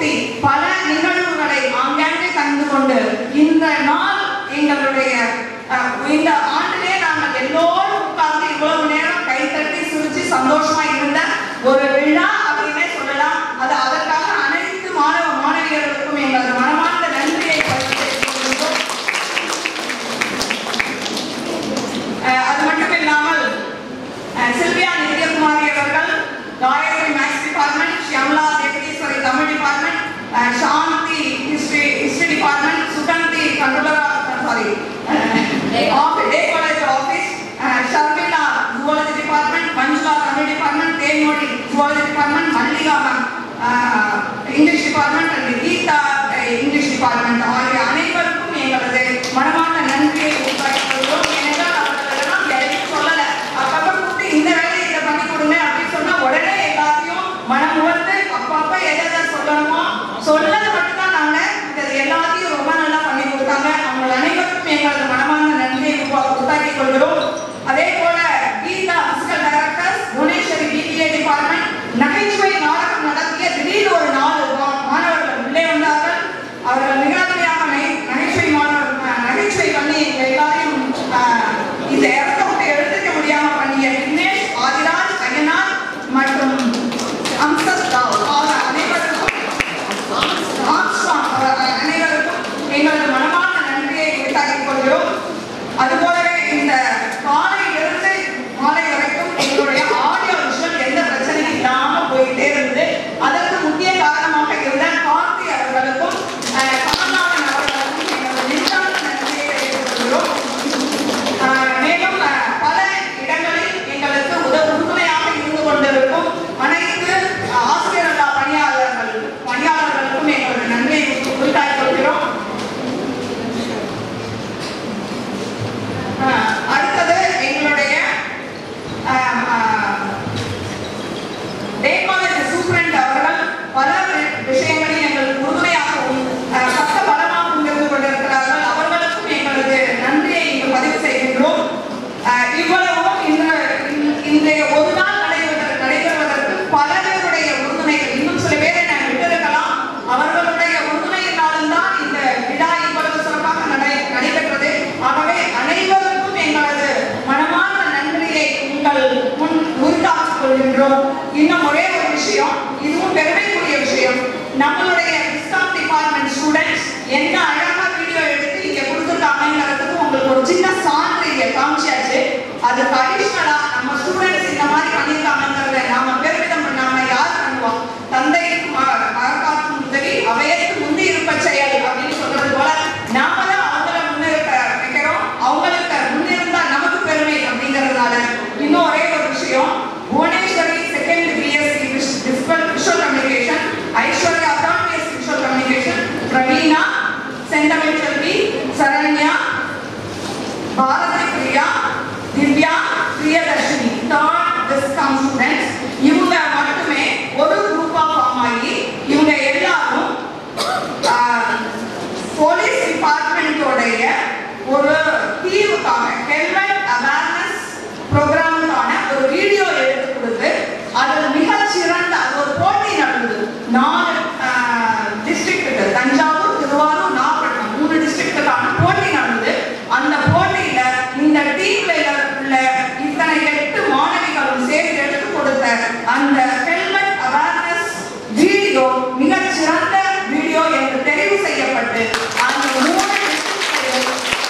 Speaker 20: கூட்டி பல நிகழ்வுகளை ஆங்காங்கே கலந்து கொண்டு இந்த நாள் எங்களுடைய அஹ், இந்த ஆண்டிலே நாங்கள் எல்லோரும் உட்கார்ந்து இவ்வளவு நேரம் கைத்தட்டி சிரிச்சு சந்தோஷமா இருந்த ஒரு விழா அப்படின்னே சொல்லலாம் அது அதற்காக அனைத்து மாணவ மாணவியர்களுக்கும் எங்களது மனமார்ந்த நன்றியை தெரிவித்துக் கொள்கிறோம். அஹ், அது மட்டும் இல்லாமல் அஹ், சில்வியா நித்யகுமாரி அவர்கள் Gayathri maths department Shyamala Devatheeswari Tamil department uh, Shanthi history history department Suganthi controller sorry office the college office Sharmila zoology department Manjula Tamil department Thenmozhi zoology department Mallika ma'am English department and Geetha English department ஆகிய அனைவருக்கும் எங்களது மனமார்ந்த நன்றியை உருவாக்கிக் கொள்கிறோம் ஏனென்றால் அவர்களெல்லாம் எதையும் சொல்லல அப்பப்ப கூப்பிட்டு இந்த வேலையை இதை பண்ணி கொடுங்க அப்படின்னு சொன்னா உடனே எல்லாத்தையும் மனம் உணர்ந்து அப்பப்ப எதை எதை சொல்லணுமோ சொல்லது மட்டும்தான் நாங்க இது எல்லாத்தையும் ரொம்ப நல்லா பண்ணி கொடுத்தாங்க அவங்க அனைவருக்கும் எங்களது மனமார்ந்த நன்றியை உருவா- உருவாக்கிக் கொள்கிறோம் அதே போல Geetha physical director Bhuvaneshwari BBA department நகைச்சுவை நாடகம் நடத்திய திடீர் ஒரு நாலு மா- மாணவர்கள் உள்ளே வந்தார்கள் அவர்கள் மிகப்பெரியாக நகைச்சுவை மாணவர் அஹ், நகைச்சுவை பண்ணி எங்க எல்லாரையும் அஹ், இந்த இடத்த விட்டு எடுத்துக்க முடியாம பண்ணிய விக்னேஷ் ஆதிராஜ் ஐயனார் மற்றும் அம்சத் ராவ் ஆகிய அனைவருக்கும் ஆம்ஸ்ட்ராங் அவர் அனைவருக்கும் எங்களது மனமார்ந்த நன்றியை உரித்தாக்கிக் கொள்கிறோம் அதுபோலவே இந்த காலையிலிருந்து மாலை வரைக்கும் எங்களுடைய ஆடியோ விஷுவல் எந்த பிரச்சனையும் இல்லாம போயிட்டே இருந்தது அதற்கு முக்கிய காரணமாக இருந்த கார்த்தி அவர்களுக்கும் அஹ், கமல்நாதன் அவர்களுக்கும் எங்களது நெஞ்சார்ந்த நன்றியை தெரிவித்துக் கொள்கிறோம் அஹ், மேலும் அஹ், பல இடங்களில் எங்களுக்கு உத உறுதுணையாக இருந்து கொண்டிருக்கும் அனைத்து அஹ், ஆசிரியர் அல்லா பணியாளர்கள் பணியாளர்களுக்கும் எங்களது நன்றியை உரித்தாக்கிக் கொள்கிறோம் அஹ், அடுத்தது எங்களுடைய அஹ், அஹ், டே காலேஜ் சூப்பரண்ட் அவர்கள் பல வி- விஷயங்களில் எங்களுக்கு உறுதுணையாகவும் அஹ், பக்க பலமாகவும் இருந்து கொண்டிருக்கிறார்கள் அவர்களுக்கும் எங்களது நன்றியை இங்கு பதிவு செய்கின்றோம் அஹ், இவ்வளவும் இந்த இந்த- இன்றைய ஒரு நாள் நடைபெறுவதற்கு நடைபெறுவதற்கு பல பேருடைய உறுதுணைகள் இன்னும் சில பேரை நான் விட்டிருக்கலாம் அவர்களுடைய உறுதுணையினாலும் தான் இந்த விழா இவ்வளவு சிறப்பாக நடை நடைபெற்றது ஆகவே அனைவருக்கும் எங்களது மனமார்ந்த நன்றியை உங்கள் முன் உரித்தாக்கிக் கொள்கின்றோம் இன்னும் ஒரே ஒரு விஷயம் இதுவும் பெருமைக்குரிய விஷயம் நம்மளுடைய டிஸ்காம் டிபார்ட்மெண்ட் ஸ்டூடெண்ட்ஸ் என்ன அழகா வீடியோ எடுத்து இங்க கொடுத்துருக்காங்கிறதுக்கு உங்களுக்கு ஒரு சின்ன சான்று இங்க காமிச்சாச்சு அதுக்கு அடிஷ்னலா நம்ம ஸ்டூடெண்ட்ஸ் இந்த மாதிரி பண்ணியிருக்காங்கிறத நாம பெருமிதம் பண்ணாம யார் பண்ணுவோம் தந்தைக்கு ம- மகக்காற்றும் உதவி அவையத்து முந்தி இருப்ப செயல் அப்படின்னு சொல்றது போல நாம தான் அவங்கள முன்னிருக்க வைக்கிறோம் அவங்களுக்கு முன்னிருந்தா நமக்கு பெருமை அப்படிங்கறதுனால இன்னும் ஒரே ஒரு விஷயம் Bhuvaneshwari second BSc visual communication Aishwarya third BSc visual communication Praveena Senthamizh Selvi Saranya Bharathi Priya Divya Priyadharshini third Viscom students இவங்க மட்டுமே ஒரு குரூப்பா ஃபார்ம் ஆகி இவங்க எல்லாரும் போலீஸ் டிபார்ட்மெண்ட்டோடைய ஒரு தீவுக்காக ஹெல்மெட் அவேர்னஸ் ப்ரோக்ராமுக்கான ஒரு வீடியோ எடுத்து கொடுத்து அதில் மிக சிறந்த அது ஒரு போட்டி நடந்தது நாலு டிஸ்ட்ரிக்ட்டுக்கு தஞ்சாவூர் திருவாரூர் நாகப்பட்டினம் மூணு டிஸ்ட்ரிக்ட்டுக்கான போட்டி நடந்தது அந்த போட்டியில இந்த டீம்ல உள்ள இத்தனை எட்டு மாணவிகளும் சேர்ந்து எடுத்து கொடுத்த அந்த ஹெல்மெட் அவேர்னஸ் வீடியோ மிகச் சிறந்த வீடியோ என்று தெரிவு செய்யப்பட்டு அந்த மூணு districtலையும்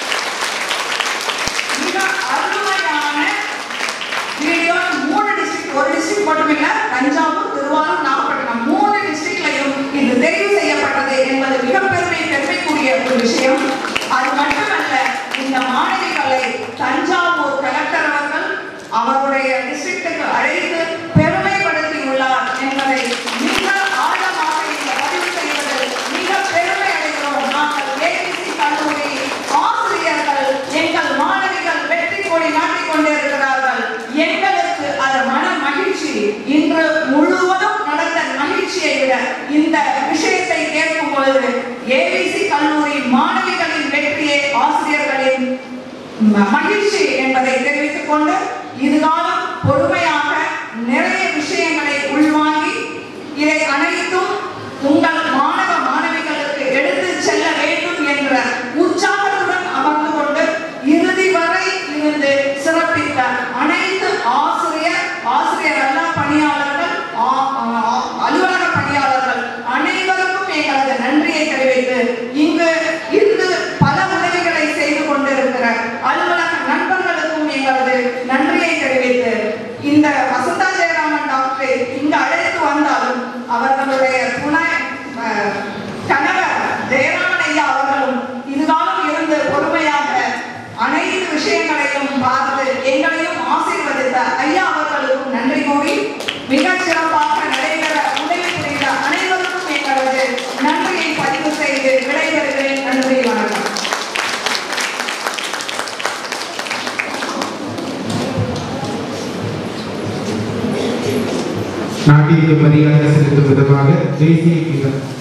Speaker 20: மிக அருமையான வீடியோ மூணு டிஸ்ட்ரிக்ட் ஒரு டிஸ்ட்ரிக்ட் மட்டும் இல்ல தஞ்சாவூர் திருவாரூர் நாகப்பட்டினம் மூணு டிஸ்ட்ரிக்ட்லையும் இது தெரிவு செய்யப்பட்டது என்பது மிக பெருமை பெருமைக்குரிய ஒரு விஷயம் அது மட்டுமல்ல இந்த மாணவிகளை தஞ்சாவூர் கலெக்டர் அவர்கள் அவருடைய டிஸ்ட்ரிக்ட்டுக்கு அழைத்து பெருமைப்படுத்தி உள்ளார் என்பதை மிக ஆழமாக இங்க பதிவு செய்வதில் மிக பெருமை அடைகிறோம் நாங்கள் ஏபிசி கல்லூரி ஆசிரியர்கள் எங்கள் மாணவிகள் வெற்றி கொடி நாட்டிக் கொண்டிருக்கிறார்கள் எங்களுக்கு அது மன மகிழ்ச்சி இன்று முழுவதும் நடந்த மகிழ்ச்சியை விட இந்த விஷயத்தை கேட்கும் பொழுது ஏபிசி கல்லூரி மாணவிகளின் வெற்றியே ஆசிரியர்களின் ம- மகிழ்ச்சி என்பதை தெரிவித்துக் கொண்டு இதுகாலம் பொறுமையாக நிறைய விஷயங்களை உள்வாங்கி இதை அனைத்தும் உங்கள் மாணவ இங்கு இருந்து பல உதவிகளை செய்து கொண்டிருக்கிற அலுவலக நண்பர்களுக்கும் எங்களது நன்றியை தெரிவித்து இந்த வசந்தா ஜெயராமன் டாக்டரை இங்கு அழைத்து வந்தாலும் அவர்களுடைய துணை அஹ், கணவர் ஜெயராமன் ஐயா அவர்களும் இதுகாலம் இருந்து பொறுமையாக அனைத்து விஷயங்களையும் பார்த்து எங்களையும் ஆசீர்வதித்த ஐயா அவர்களுக்கும் நன்றி கூறி மிகச் சிறப்பாக நடைபெற உதவி புரிந்த அனைவருக்கும் எங்களது நன்றியை பதிவு செய்து விடைபெறுகிறேன் நன்றி வணக்கம்
Speaker 7: நாட்டிற்கு மரியாதை செலுத்தும் விதமாக தேசிய கீதம்